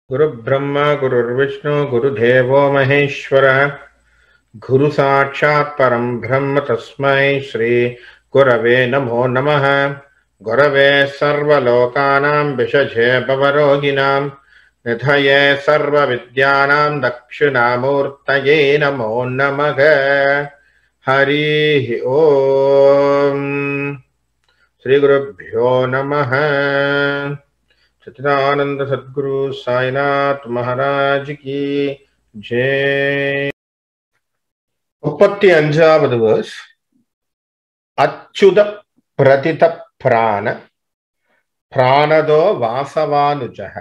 गुरुब्रह्मा गुरुर्विष्णु गुरुदेवो महेश्वरः गुरुसाक्षात् परं ब्रह्म तस्मै श्री गुरवे नमो नमः गुरवे सर्वलोकानां विषजे भवरोगिणां निधये सर्वविद्यानां दक्षिणामूर्तये नमो नमः हरिः ॐ श्रीगुरुभ्यो नमः सच्चिदानंद सद्गुरु साईनाथ महाराज की जय முப்பத்தி அஞ்சாவது வேர்ஸ் அச்சுத பிரதித பிராண பிராணதோ வாசவானுஜக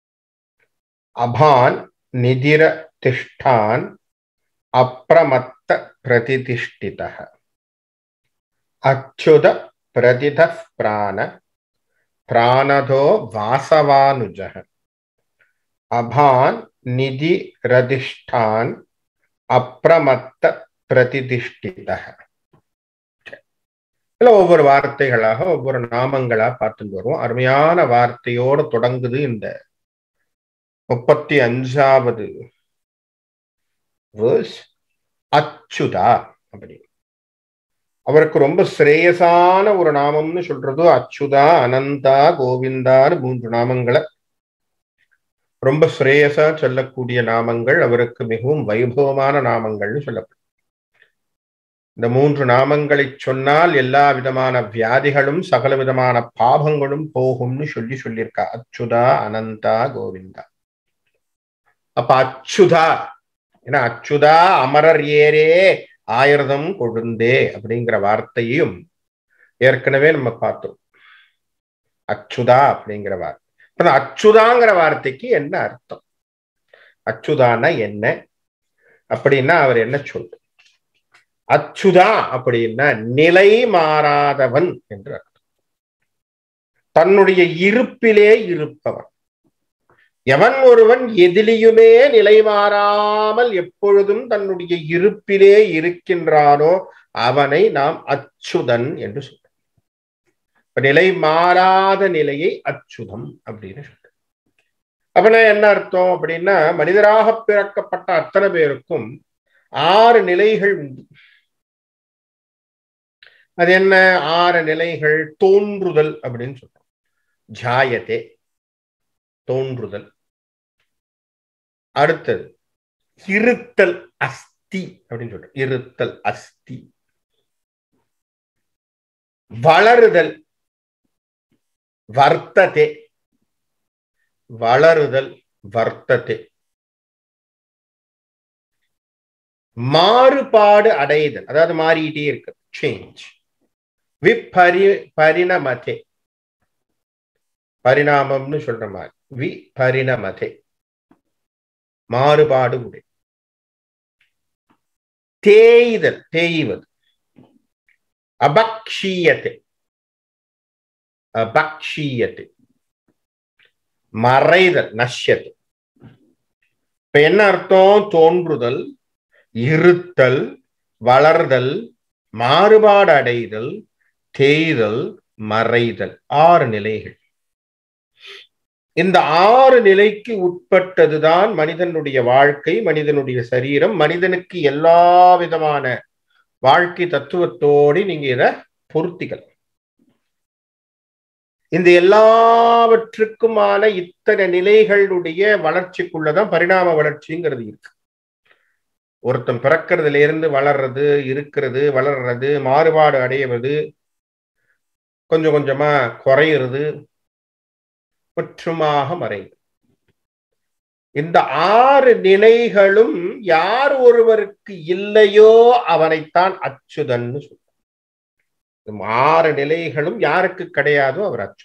அபான் நிதிர திஷ்டான் அப்பிரமத்த பிரதிதிஷ்டித அச்சுத பிரதித பிராண பிராணதோ வாசவானுஜக அபான் நிதி ரதிஷ்டான் அப்பிரமத்த பிரதிதிஷ்டித இல்ல ஒவ்வொரு வார்த்தைகளாக ஒவ்வொரு நாமங்களா பார்த்துட்டு வருவோம் அருமையான வார்த்தையோடு தொடங்குது இந்த முப்பத்தி அஞ்சாவது வேர்ஸ் அச்சுதா அப்படி அவருக்கு ரொம்ப ஸ்ரேயசான ஒரு நாமம்னு சொல்றது அச்சுதா அனந்தா கோவிந்தான்னு மூன்று நாமங்களை ரொம்ப ஸ்ரேயசா சொல்லக்கூடிய நாமங்கள் அவருக்கு மிகவும் வைபவமான நாமங்கள்னு சொல்லப்படும் இந்த மூன்று நாமங்களை சொன்னால் எல்லா விதமான வியாதிகளும் சகல விதமான பாபங்களும் போகும்னு சொல்லி சொல்லியிருக்கா அச்சுதா அனந்தா கோவிந்தா அப்ப அச்சுதா ஏன்னா அச்சுதா அமரர் ஏரே ஆயிரதம் கொழுந்தே அப்படிங்கிற வார்த்தையும் ஏற்கனவே நம்ம பார்த்தோம் அச்சுதா அப்படிங்கிற வார்த்தை இப்ப அச்சுதாங்கிற வார்த்தைக்கு என்ன அர்த்தம் அச்சுதானா என்ன அப்படின்னா அவர் என்ன சொல்லு அச்சுதா அப்படின்னா நிலை மாறாதவன் என்று அர்த்தம் தன்னுடைய இருப்பிலே இருப்பவன் எவன் ஒருவன் எதிலையுமே நிலை மாறாமல் எப்பொழுதும் தன்னுடைய இருப்பிலே இருக்கின்றானோ அவனை நாம் அச்சுதன் என்று சொல்றோம் நிலை மாறாத நிலையை அச்சுதம் அப்படின்னு சொல்ற அப்படின்னா என்ன அர்த்தம் அப்படின்னா மனிதராக பிறக்கப்பட்ட அத்தனை பேருக்கும் ஆறு நிலைகள் உண்டு அது என்ன ஆறு நிலைகள் தோன்றுதல் அப்படின்னு சொல்றோம் ஜாயத்தே தோன்றுதல் அடுத்தது இருத்தல் அஸ்தி அப்படின்னு சொல்றோம் இருத்தல் அஸ்தி வளருதல் வர்த்ததே வளருதல் வர்த்ததே மாறுபாடு அடைதல் அதாவது மாறிட்டே இருக்கு சேஞ்ச் விபரி பரிணமதே பரிணாமம்னு சொல்ற மாதிரி வி பரிணமதே மாறுபாடு உடை தேய்தல் தேய்வது அபக்ஷீயத்தை அபக்ஷீயத்தை மறைதல் நஷ்யத்தை இப்ப என்ன அர்த்தம் தோன்றுதல் இருத்தல் வளர்தல் மாறுபாடு அடைதல் தேய்தல் மறைதல் ஆறு நிலைகள் இந்த ஆறு நிலைக்கு உட்பட்டதுதான் மனிதனுடைய வாழ்க்கை மனிதனுடைய சரீரம் மனிதனுக்கு எல்லா விதமான வாழ்க்கை தத்துவத்தோடு நீங்க இதை பொருத்திக்கலாம் இந்த எல்லாவற்றுக்குமான இத்தனை நிலைகளுடைய வளர்ச்சிக்குள்ளதான் பரிணாம வளர்ச்சிங்கிறது இருக்கு ஒருத்தன் பிறக்கிறதுல இருந்து வளர்றது இருக்கிறது வளர்றது மாறுபாடு அடைவது கொஞ்சம் கொஞ்சமா குறையிறது முற்றுமாக மறைவு இந்த ஆறு நிலைகளும் யார் ஒருவருக்கு இல்லையோ அவனைத்தான் அச்சுதன்னு சொல்ற ஆறு நிலைகளும் யாருக்கு கிடையாதோ அவர் அச்சுதன்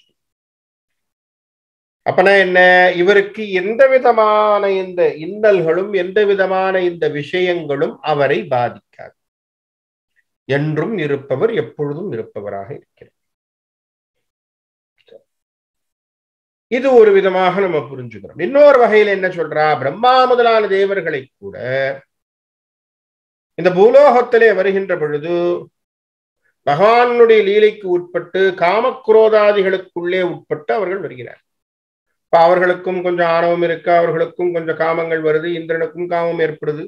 அப்பனா என்ன இவருக்கு எந்த விதமான இந்த இன்னல்களும் எந்த விதமான இந்த விஷயங்களும் அவரை பாதிக்காது என்றும் இருப்பவர் எப்பொழுதும் இருப்பவராக இருக்கிறார் இது ஒரு விதமாக நம்ம புரிஞ்சுக்கிறோம் இன்னொரு வகையில என்ன சொல்றா பிரம்மா முதலான தேவர்களை கூட இந்த பூலோகத்திலே வருகின்ற பொழுது பகவானுடைய லீலைக்கு உட்பட்டு காமக்ரோதாதிகளுக்குள்ளே உட்பட்டு அவர்கள் வருகிறார் இப்ப அவர்களுக்கும் கொஞ்சம் ஆணவம் இருக்கு அவர்களுக்கும் கொஞ்சம் காமங்கள் வருது இந்திரனுக்கும் காமம் ஏற்படுது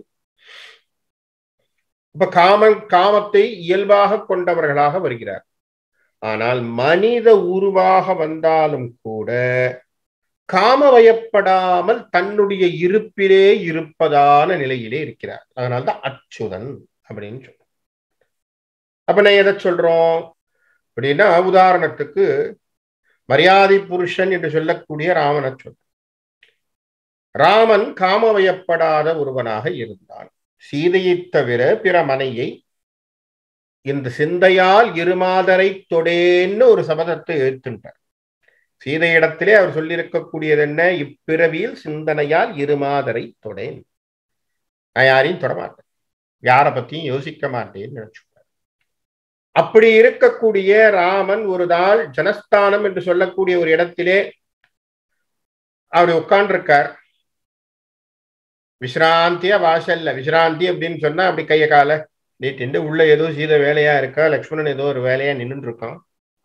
இப்ப காமம் காமத்தை இயல்பாக கொண்டவர்களாக வருகிறார் ஆனால் மனித உருவாக வந்தாலும் கூட காமவயப்படாமல் தன்னுடைய இருப்பிலே இருப்பதான நிலையிலே இருக்கிறார் அதனால்தான் அச்சுதன் அப்படின்னு சொல்றோம் அப்ப நான் எதை சொல்றோம் அப்படின்னா உதாரணத்துக்கு மரியாதை புருஷன் என்று சொல்லக்கூடிய ராமனை சொல்றோம் ராமன் காமவயப்படாத ஒருவனாக இருந்தான் சீதையை தவிர பிற மனையை இந்த சிந்தையால் இருமாதரை தொடேன்னு ஒரு சபதத்தை எழுத்துட்டார் சீதை இடத்திலே அவர் சொல்லியிருக்கக்கூடியது என்ன இப்பிறவியில் சிந்தனையால் இருமாதரை தொடேன் நான் யாரையும் தொடமாட்டேன் யாரை பத்தியும் யோசிக்க மாட்டேன்னு நினைச்சுப்பார் அப்படி இருக்கக்கூடிய ராமன் ஒரு நாள் ஜனஸ்தானம் என்று சொல்லக்கூடிய ஒரு இடத்திலே அவர் உட்கார்ந்துருக்கார் விசிராந்தியா வாசல்ல விசிராந்தி அப்படின்னு சொன்னா அப்படி கைய கால நீட்டிண்டு உள்ள ஏதோ சீத வேலையா இருக்கா லக்ஷ்மணன் ஏதோ ஒரு வேலையா நின்றுட்டு இருக்கான்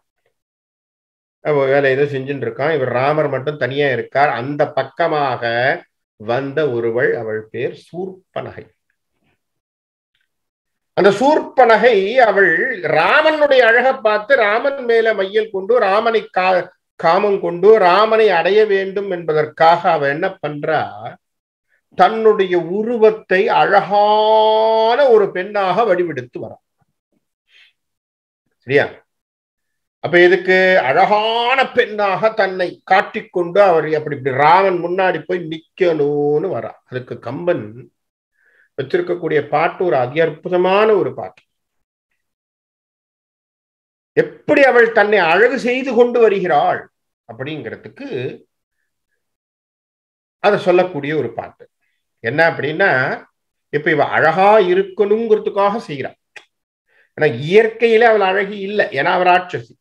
வேலை ஏதோ செஞ்சுட்டு இருக்கான் இவர் ராமர் மட்டும் தனியா இருக்கார் அந்த பக்கமாக வந்த ஒருவள் அவள் பேர் சூர்பனகை அந்த சூர்பனகை அவள் ராமனுடைய அழகை பார்த்து ராமன் மேல மையல் கொண்டு ராமனை கா காமம் கொண்டு ராமனை அடைய வேண்டும் என்பதற்காக அவ என்ன பண்றா தன்னுடைய உருவத்தை அழகான ஒரு பெண்ணாக வடிவெடுத்து வரா சரியா அப்ப இதுக்கு அழகான பெண்ணாக தன்னை காட்டிக்கொண்டு அவர் அப்படி இப்படி ராமன் முன்னாடி போய் நிக்கணும்னு வரா அதுக்கு கம்பன் வச்சிருக்கக்கூடிய பாட்டு ஒரு அதி அற்புதமான ஒரு பாட்டு எப்படி அவள் தன்னை அழகு செய்து கொண்டு வருகிறாள் அப்படிங்கிறதுக்கு அதை சொல்லக்கூடிய ஒரு பாட்டு என்ன அப்படின்னா இப்ப இவ அழகா இருக்கணுங்கிறதுக்காக செய்யறான் ஏன்னா இயற்கையில அவள் அழகி இல்லை ஏன்னா அவர் ராட்சசி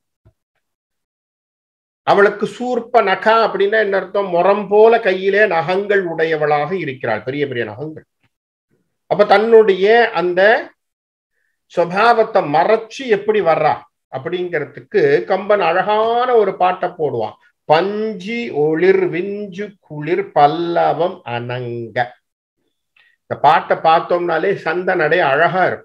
அவளுக்கு சூர்ப்ப நகா அப்படின்னா என்ன அர்த்தம் முறம் போல கையிலே நகங்கள் உடையவளாக இருக்கிறாள் பெரிய பெரிய நகங்கள் அப்ப தன்னுடைய அந்த சுவாவத்தை மறைச்சு எப்படி வர்றா அப்படிங்கிறதுக்கு கம்பன் அழகான ஒரு பாட்டை போடுவான் பஞ்சி ஒளிர் விஞ்சு குளிர் பல்லவம் அனங்க இந்த பாட்டை பார்த்தோம்னாலே சந்த நடை அழகா இருக்கும்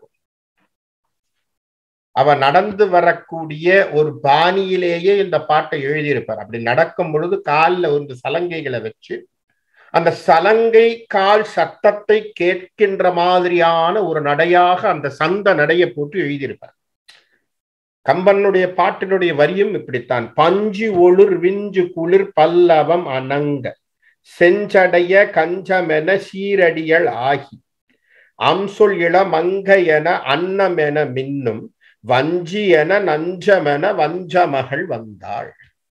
அவ நடந்து வரக்கூடிய ஒரு பாணியிலேயே இந்த பாட்டை எழுதியிருப்பார் அப்படி நடக்கும் பொழுது காலில் வந்து சலங்கைகளை வச்சு அந்த சலங்கை கால் சத்தத்தை கேட்கின்ற மாதிரியான ஒரு நடையாக அந்த சந்த நடையை போட்டு எழுதியிருப்பார் கம்பனுடைய பாட்டினுடைய வரியும் இப்படித்தான் பஞ்சு ஒளிர் விஞ்சு குளிர் பல்லவம் அனங்க செஞ்சடைய கஞ்சமென சீரடியல் ஆகி அம்சொல் இள மங்க என அன்னமென மின்னும் வஞ்சி என நஞ்சமென வஞ்சமகள் வந்தாள்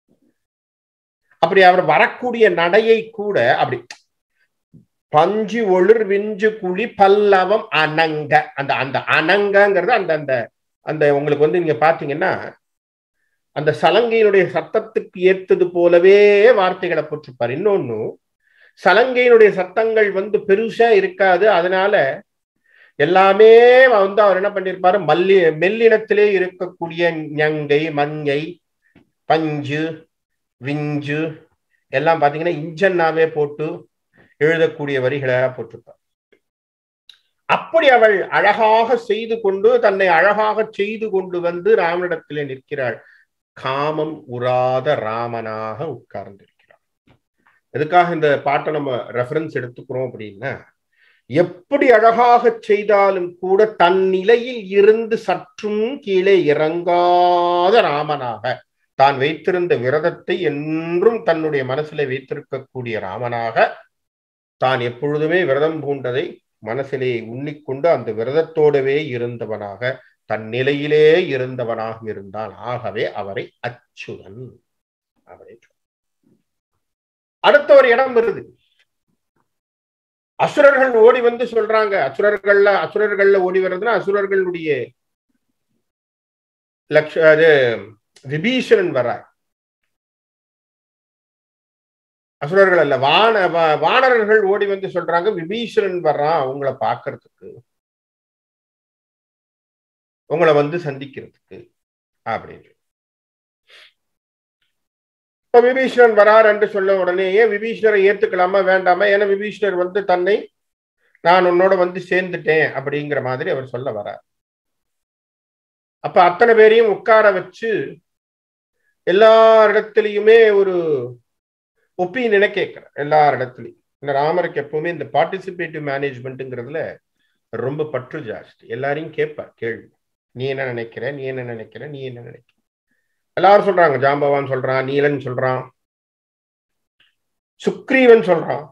அப்படி அவர் வரக்கூடிய நடையை கூட அப்படி பஞ்சு ஒளிர் விஞ்சு குழி பல்லவம் அனங்க அந்த அந்த அனங்கங்கிறது அந்த அந்த அந்த உங்களுக்கு வந்து நீங்க பாத்தீங்கன்னா அந்த சலங்கையினுடைய சத்தத்துக்கு ஏற்றது போலவே வார்த்தைகளை போட்டிருப்பார் இன்னொன்னு சலங்கையினுடைய சத்தங்கள் வந்து பெருசா இருக்காது அதனால எல்லாமே வந்து அவர் என்ன பண்ணிருப்பாரு மல்லி மெல்லினத்திலே இருக்கக்கூடிய ஞங்கை மஞ்சை பஞ்சு விஞ்சு எல்லாம் பாத்தீங்கன்னா இன்ஜன்னாவே போட்டு எழுதக்கூடிய வரிகளை போட்டிருப்பார் அப்படி அவள் அழகாக செய்து கொண்டு தன்னை அழகாக செய்து கொண்டு வந்து ராமனிடத்திலே நிற்கிறாள் காமம் உறாத ராமனாக உட்கார்ந்திருக்கிறாள் எதுக்காக இந்த பாட்டை நம்ம ரெஃபரன்ஸ் எடுத்துக்கிறோம் அப்படின்னா எப்படி அழகாக செய்தாலும் கூட தன் நிலையில் இருந்து சற்றும் கீழே இறங்காத ராமனாக தான் வைத்திருந்த விரதத்தை என்றும் தன்னுடைய மனசுல வைத்திருக்கக்கூடிய ராமனாக தான் எப்பொழுதுமே விரதம் பூண்டதை மனசிலே உன்னிக்கொண்டு அந்த விரதத்தோடவே இருந்தவனாக தன் நிலையிலே இருந்தவனாக இருந்தான் ஆகவே அவரை அச்சுதன் அவரை அடுத்த ஒரு இடம் வருது அசுரர்கள் ஓடி வந்து சொல்றாங்க அசுரர்கள்ல அசுரர்கள்ல ஓடி வர்றதுன்னா அசுரர்களுடைய லட்ச அது விபீஷணன் வர்றார் அசுரர்கள் அல்ல வான வானரர்கள் ஓடி வந்து சொல்றாங்க விபீஷணன் வர்றான் உங்களை பார்க்கறதுக்கு உங்களை வந்து சந்திக்கிறதுக்கு அப்படின்னு இப்ப விபீஷணன் வரார் என்று சொல்ல உடனேயே விபீஷணரை ஏத்துக்கலாமா வேண்டாமா ஏன்னா விபீஷணர் வந்து தன்னை நான் உன்னோட வந்து சேர்ந்துட்டேன் அப்படிங்கிற மாதிரி அவர் சொல்ல வரார் அப்ப அத்தனை பேரையும் உட்கார வச்சு எல்லா இடத்துலயுமே ஒரு ஒப்பீனியனை கேட்கிறேன் எல்லா இடத்துலயும் இந்த ராமருக்கு எப்பவுமே இந்த பார்ட்டிசிபேட்டிவ் மேனேஜ்மெண்ட்டுங்கிறதுல ரொம்ப பற்று ஜாஸ்தி எல்லாரையும் கேட்பார் கேள்வி நீ என்ன நினைக்கிற நீ என்ன நினைக்கிற நீ என்ன நினைக்கிற எல்லாரும் சொல்றாங்க ஜாம்பவான் சொல்றான் நீலன் சொல்றான் சுக்ரீவன் சொல்றான்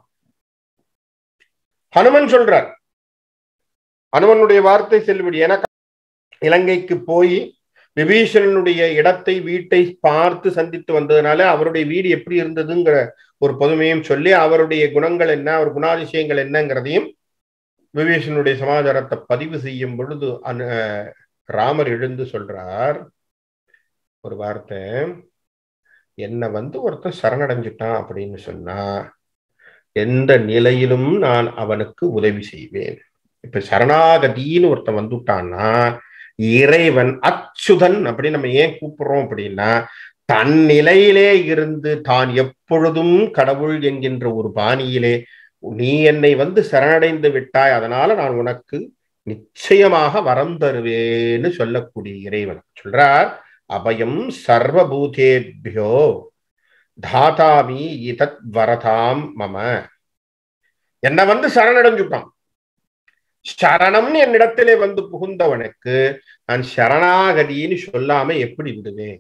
ஹனுமன் சொல்றார் ஹனுமனுடைய வார்த்தை செல்லுபடி ஏன்னா இலங்கைக்கு போய் விபீஷணனுடைய இடத்தை வீட்டை பார்த்து சந்தித்து வந்ததுனால அவருடைய வீடு எப்படி இருந்ததுங்கிற ஒரு பொதுமையும் சொல்லி அவருடைய குணங்கள் என்ன அவர் குணாதிசயங்கள் என்னங்கிறதையும் விபீஷனுடைய சமாச்சாரத்தை பதிவு செய்யும் பொழுது அனு ராமர் எழுந்து சொல்றார் ஒரு வார்த்தை என்னை வந்து ஒருத்தன் சரணடைஞ்சிட்டான் அப்படின்னு சொன்னா எந்த நிலையிலும் நான் அவனுக்கு உதவி செய்வேன் இப்ப சரணாகதின்னு ஒருத்தன் வந்துட்டான்னா இறைவன் அச்சுதன் அப்படின்னு நம்ம ஏன் கூப்பிடுறோம் அப்படின்னா தன் நிலையிலே இருந்து தான் எப்பொழுதும் கடவுள் என்கின்ற ஒரு பாணியிலே நீ என்னை வந்து சரணடைந்து விட்டாய் அதனால நான் உனக்கு நிச்சயமாக வரம் தருவேன்னு சொல்லக்கூடிய இறைவன் சொல்றார் அபயம் சர்வபூதேபியோ தாதாமி இதத் வரதாம் மம என்ன வந்து சரணடைஞ்சுட்டான் சரணம்னு என்னிடத்திலே வந்து புகுந்தவனுக்கு நான் சரணாகதின்னு சொல்லாம எப்படி விடுவேன்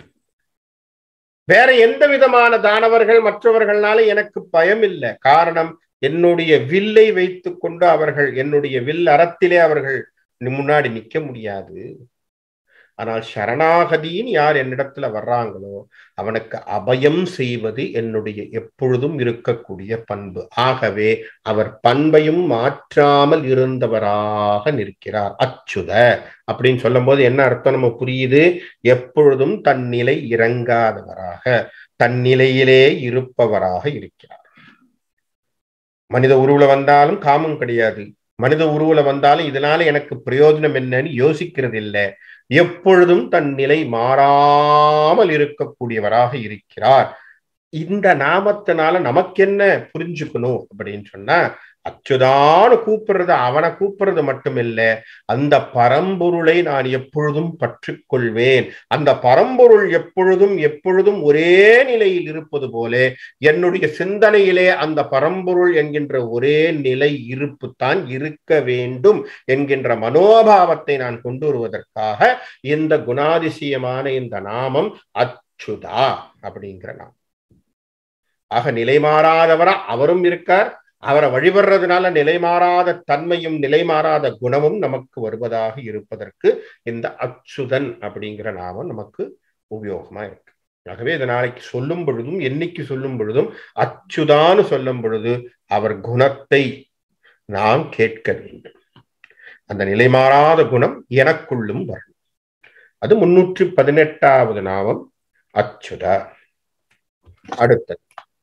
வேற எந்த விதமான தானவர்கள் மற்றவர்கள்னால எனக்கு பயம் இல்லை காரணம் என்னுடைய வில்லை வைத்துக் கொண்டு அவர்கள் என்னுடைய வில் அறத்திலே அவர்கள் முன்னாடி நிக்க முடியாது ஆனால் சரணாகதின்னு யார் என்னிடத்துல வர்றாங்களோ அவனுக்கு அபயம் செய்வது என்னுடைய எப்பொழுதும் இருக்கக்கூடிய பண்பு ஆகவே அவர் பண்பையும் மாற்றாமல் இருந்தவராக நிற்கிறார் அச்சுத அப்படின்னு சொல்லும் போது என்ன அர்த்தம் நம்ம புரியுது எப்பொழுதும் தன் நிலை இறங்காதவராக தன் நிலையிலே இருப்பவராக இருக்கிறார் மனித உருவுல வந்தாலும் காமம் கிடையாது மனித உருவுல வந்தாலும் இதனால எனக்கு பிரயோஜனம் என்னன்னு யோசிக்கிறது இல்லை எப்பொழுதும் தன் நிலை மாறாமல் இருக்கக்கூடியவராக இருக்கிறார் இந்த நாமத்தினால நமக்கு என்ன புரிஞ்சுக்கணும் அப்படின்னு சொன்னா அச்சுதான்னு கூப்பிடுறது அவனை கூப்பிடுறது மட்டுமில்ல அந்த பரம்பொருளை நான் எப்பொழுதும் பற்றி கொள்வேன் அந்த பரம்பொருள் எப்பொழுதும் எப்பொழுதும் ஒரே நிலையில் இருப்பது போல என்னுடைய சிந்தனையிலே அந்த பரம்பொருள் என்கின்ற ஒரே நிலை இருப்பு தான் இருக்க வேண்டும் என்கின்ற மனோபாவத்தை நான் கொண்டு வருவதற்காக இந்த குணாதிசயமான இந்த நாமம் அச்சுதா அப்படிங்கிற நாமம் ஆக நிலை மாறாதவரா அவரும் இருக்கார் அவரை வழிபடுறதுனால நிலை மாறாத தன்மையும் நிலை மாறாத குணமும் நமக்கு வருவதாக இருப்பதற்கு இந்த அச்சுதன் அப்படிங்கிற நாமம் நமக்கு உபயோகமா இருக்கு ஆகவே இதை நாளைக்கு சொல்லும் பொழுதும் என்னைக்கு சொல்லும் பொழுதும் அச்சுதான்னு சொல்லும் பொழுது அவர் குணத்தை நாம் கேட்க வேண்டும் அந்த நிலை மாறாத குணம் எனக்குள்ளும் வரும் அது முன்னூற்றி பதினெட்டாவது நாமம் அச்சுதா அடுத்தது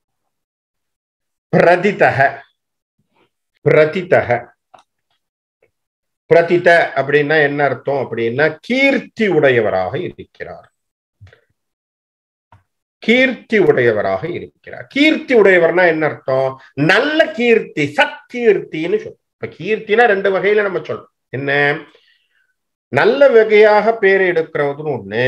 பிரதிதக பிரதிதக பிரதித அப்படின்னா என்ன அர்த்தம் அப்படின்னா கீர்த்தி உடையவராக இருக்கிறார் கீர்த்தி உடையவராக இருக்கிறார் கீர்த்தி உடையவர்னா என்ன அர்த்தம் நல்ல கீர்த்தி சத்கீர்த்தின்னு சொல்றோம் இப்ப கீர்த்தினா ரெண்டு வகையில நம்ம சொல்றோம் என்ன நல்ல வகையாக பேர் எடுக்கிறதும் ஒண்ணு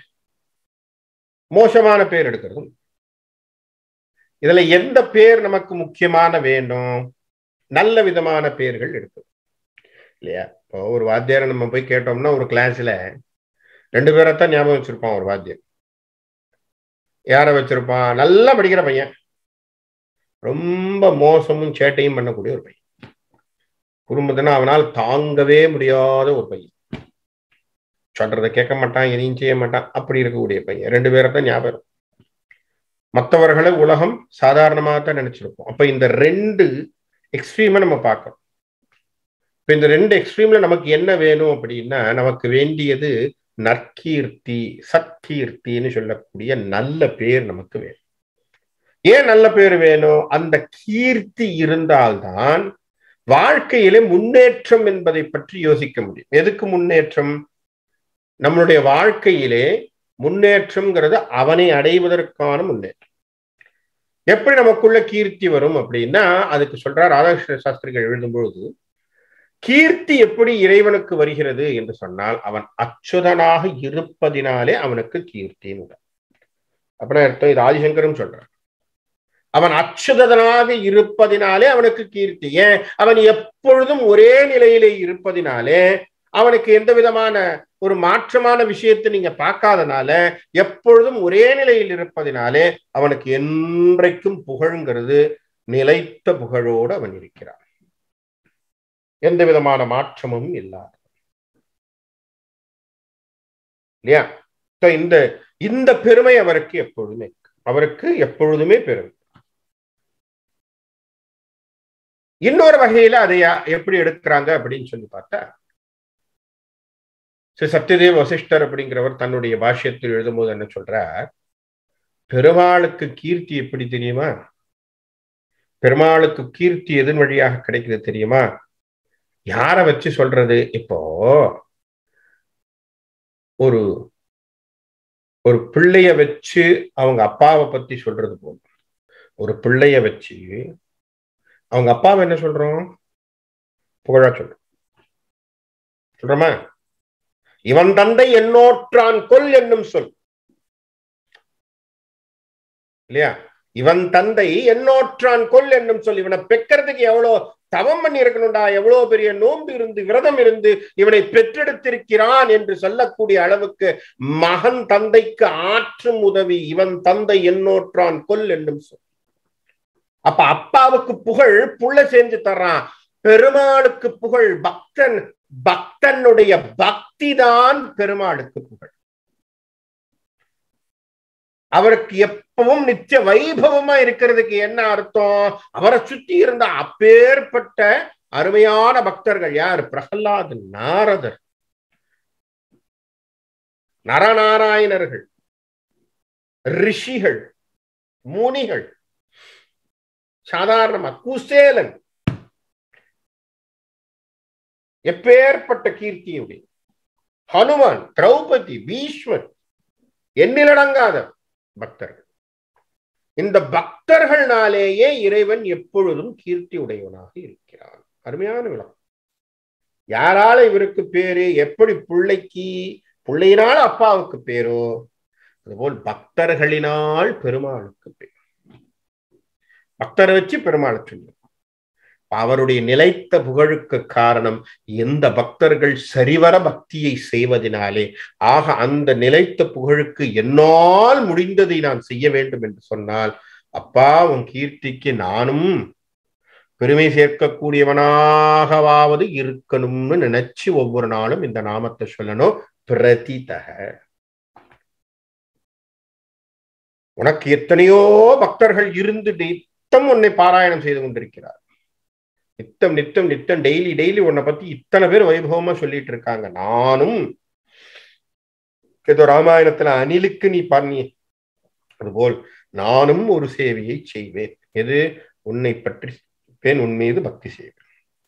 மோசமான பேர் எடுக்கிறதும் இதுல எந்த பேர் நமக்கு முக்கியமான வேண்டும் நல்ல விதமான பேர்கள் இருக்கு இல்லையா இப்போ ஒரு வாத்தியாரை நம்ம போய் கேட்டோம்னா ஒரு கிளாஸ்ல ரெண்டு பேரைத்தான் ஞாபகம் வச்சிருப்பான் ஒரு வாத்தியர் யார வச்சிருப்பான் நல்லா படிக்கிற பையன் ரொம்ப மோசமும் சேட்டையும் பண்ணக்கூடிய ஒரு பையன் குடும்பத்தினா அவனால் தாங்கவே முடியாத ஒரு பையன் சொல்றதை கேட்க மாட்டான் எதையும் செய்ய மாட்டான் அப்படி இருக்கக்கூடிய பையன் ரெண்டு பேரைத்தான் ஞாபகம் மற்றவர்களை உலகம் சாதாரணமாக தான் நினைச்சிருப்போம் அப்ப இந்த ரெண்டு எக்ஸ்ட்ரீமை நம்ம பார்க்கணும் இப்ப இந்த ரெண்டு எக்ஸ்ட்ரீம்ல நமக்கு என்ன வேணும் அப்படின்னா நமக்கு வேண்டியது நற்கீர்த்தி சத்கீர்த்தின்னு சொல்லக்கூடிய நல்ல பேர் நமக்கு வேணும் ஏன் நல்ல பேர் வேணும் அந்த கீர்த்தி இருந்தால்தான் வாழ்க்கையிலே முன்னேற்றம் என்பதை பற்றி யோசிக்க முடியும் எதுக்கு முன்னேற்றம் நம்மளுடைய வாழ்க்கையிலே முன்னேற்றம்ங்கிறது அவனை அடைவதற்கான முன்னேற்றம் எப்படி நமக்குள்ள கீர்த்தி வரும் அப்படின்னா அதுக்கு சொல்றார் ராதாகிருஷ்ண சாஸ்திரிகள் எழுதும்பொழுது கீர்த்தி எப்படி இறைவனுக்கு வருகிறது என்று சொன்னால் அவன் அச்சுதனாக இருப்பதினாலே அவனுக்கு கீர்த்தின்னு அப்படின்னா அர்த்தம் இது ஆதிசங்கரும் சொல்றான் அவன் அச்சுதனாக இருப்பதினாலே அவனுக்கு கீர்த்தி ஏன் அவன் எப்பொழுதும் ஒரே நிலையிலே இருப்பதினாலே அவனுக்கு எந்த விதமான ஒரு மாற்றமான விஷயத்தை நீங்க பார்க்காதனால எப்பொழுதும் ஒரே நிலையில் இருப்பதினாலே அவனுக்கு என்றைக்கும் புகழ்ங்கிறது நிலைத்த புகழோடு அவன் இருக்கிறான் எந்த விதமான மாற்றமும் இல்லாத இல்லையா இந்த இந்த பெருமை அவருக்கு எப்பொழுதுமே அவருக்கு எப்பொழுதுமே பெருமை இன்னொரு வகையில அதை எப்படி எடுக்கிறாங்க அப்படின்னு சொல்லி பார்த்தா ஸ்ரீ சத்யதேவ் வசிஷ்டர் அப்படிங்கிறவர் தன்னுடைய பாஷ்யத்தில் எழுதும்போது என்ன சொல்றார் பெருமாளுக்கு கீர்த்தி எப்படி தெரியுமா பெருமாளுக்கு கீர்த்தி எதன் வழியாக கிடைக்குது தெரியுமா யார வச்சு சொல்றது இப்போ ஒரு ஒரு பிள்ளைய வச்சு அவங்க அப்பாவை பத்தி சொல்றது போல ஒரு பிள்ளைய வச்சு அவங்க அப்பாவை என்ன சொல்றோம் புகழா சொல்றோம் சொல்றோமா இவன் தந்தை என்னோற்றான் கொல் என்னும் சொல் இல்லையா இவன் தந்தை என்னோற்றான் கொல் என்னும் சொல் இவனை பெக்கிறதுக்கு எவ்வளவு தவம் பண்ணி இருக்கணும்டா எவ்வளவு பெரிய நோன்பு இருந்து விரதம் இருந்து இவனை பெற்றெடுத்திருக்கிறான் என்று சொல்லக்கூடிய அளவுக்கு மகன் தந்தைக்கு ஆற்றும் உதவி இவன் தந்தை என்னோற்றான் கொல் என்னும் சொல் அப்ப அப்பாவுக்கு புகழ் புள்ள செஞ்சு தர்றான் பெருமாளுக்கு புகழ் பக்தன் பக்தனுடைய பக்தி தான் பெருமாளுக்கு புகழ் அவருக்கு எப்பவும் நித்திய வைபவமா இருக்கிறதுக்கு என்ன அர்த்தம் அவரை சுத்தி இருந்த அப்பேற்பட்ட அருமையான பக்தர்கள் யார் பிரகலாத் நாரதர் நரநாராயணர்கள் ரிஷிகள் முனிகள் சாதாரணமா குசேலன் எப்பேற்பட்ட கீர்த்தியுடைய ஹனுமான் திரௌபதி பீஷ்மன் எண்ணிலடங்காத பக்தர்கள் இந்த பக்தர்கள்னாலேயே இறைவன் எப்பொழுதும் கீர்த்தி உடையவனாக இருக்கிறான் அருமையான விளக்கம் யாரால இவருக்கு பேரு எப்படி பிள்ளைக்கு பிள்ளையினால் அப்பாவுக்கு பேரோ அதுபோல் பக்தர்களினால் பெருமாளுக்கு பேர் பக்தரை வச்சு பெருமாளை சொல்லு அவருடைய நிலைத்த புகழுக்கு காரணம் எந்த பக்தர்கள் சரிவர பக்தியை செய்வதனாலே ஆக அந்த நிலைத்த புகழுக்கு என்னால் முடிந்ததை நான் செய்ய வேண்டும் என்று சொன்னால் அப்பா உன் கீர்த்திக்கு நானும் பெருமை சேர்க்கக்கூடியவனாகவாவது இருக்கணும்னு நினைச்சு ஒவ்வொரு நாளும் இந்த நாமத்தை சொல்லணும் பிரதிதக உனக்கு எத்தனையோ பக்தர்கள் இருந்து நித்தம் உன்னை பாராயணம் செய்து கொண்டிருக்கிறார் நித்தம் நித்தம் நித்தம் டெய்லி டெய்லி உன்னை பத்தி இத்தனை பேர் வைபவமா சொல்லிட்டு இருக்காங்க நானும் ஏதோ ராமாயணத்துல அணிலுக்கு நீ பண்ணி அதுபோல் நானும் ஒரு சேவையை செய்வேன் எது உன்னை பற்றி பேன் உன் மீது பக்தி செய்வேன்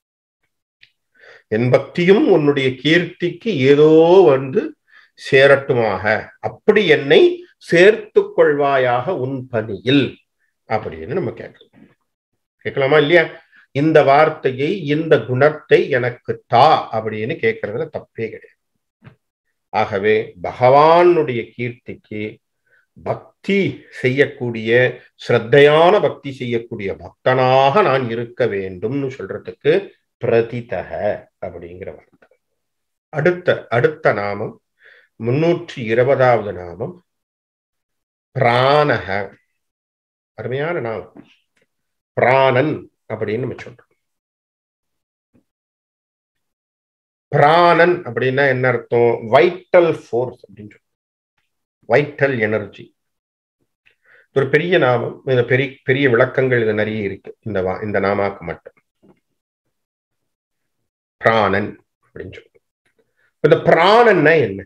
என் பக்தியும் உன்னுடைய கீர்த்திக்கு ஏதோ வந்து சேரட்டுமாக அப்படி என்னை சேர்த்து கொள்வாயாக உன் பணியில் அப்படின்னு நம்ம கேட்கலாம் கேட்கலாமா இல்லையா இந்த வார்த்தையை இந்த குணத்தை எனக்கு தா அப்படின்னு கேட்கறதுல தப்பே கிடையாது ஆகவே பகவானுடைய கீர்த்திக்கு பக்தி செய்யக்கூடிய ஸ்ரத்தையான பக்தி செய்யக்கூடிய பக்தனாக நான் இருக்க வேண்டும்னு சொல்றதுக்கு பிரதிதக அப்படிங்கிற வார்த்தை அடுத்த அடுத்த நாமம் முன்னூற்றி இருபதாவது நாமம் பிராணக அருமையான நாமம் பிராணன் அப்படின்னு நம்ம சொல்றோம் பிராணன் அப்படின்னா என்ன அர்த்தம் வைட்டல் ஃபோர்ஸ் அப்படின்னு சொல்றோம் வைட்டல் எனர்ஜி ஒரு பெரிய நாமம் இந்த பெரிய பெரிய விளக்கங்கள் இது நிறைய இருக்கு இந்த வா இந்த நாமாக்கு மட்டும் பிராணன் அப்படின்னு சொல்றோம் இந்த பிராணன்னா என்ன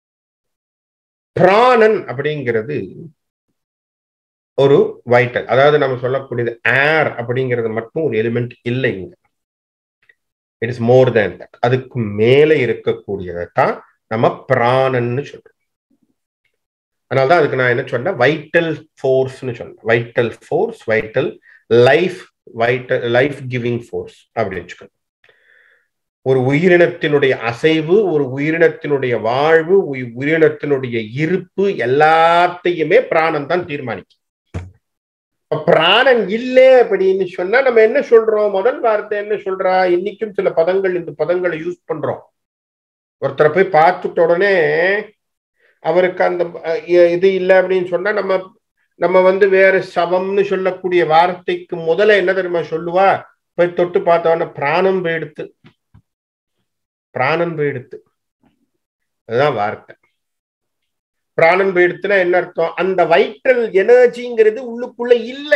பிராணன் அப்படிங்கிறது ஒரு வைட்டல் அதாவது நம்ம சொல்லக்கூடியது ஏர் அப்படிங்கிறது மட்டும் ஒரு எலிமெண்ட் இல்லை இங்க it is more than that அதுக்கு மேல இருக்கக்கூடியதை தான் நம்ம பிராணன்னு சொல்றோம் அதனால்தான் அதுக்கு நான் என்ன சொன்னேன் வைட்டல் ஃபோர்ஸ்னு சொன்னேன் vital force vital life vital life giving force அப்படின்னு வச்சுக்கணும் ஒரு உயிரினத்தினுடைய அசைவு ஒரு உயிரினத்தினுடைய வாழ்வு உயிரினத்தினுடைய இருப்பு எல்லாத்தையுமே பிராணம் தான் தீர்மானிக்கும் பிராணன் இல்லை அப்படின்னு சொன்னா நம்ம என்ன சொல்றோம் முதல் வார்த்தை என்ன சொல்றா இன்னைக்கும் சில பதங்கள் இந்த பதங்களை யூஸ் பண்றோம் ஒருத்தரை போய் பார்த்துட்ட உடனே அவருக்கு அந்த இது இல்லை அப்படின்னு சொன்னா நம்ம நம்ம வந்து வேற சவம்னு சொல்லக்கூடிய வார்த்தைக்கு முதல்ல என்ன தெரியுமா சொல்லுவா போய் தொட்டு பார்த்தவன பிராணம் போயிடுத்து பிராணம் போயிடுத்து அதுதான் வார்த்தை பிராணம் போயிடுத்துனா என்ன அர்த்தம் அந்த வைட்டல் எனர்ஜிங்கிறது உள்ளுக்குள்ள இல்ல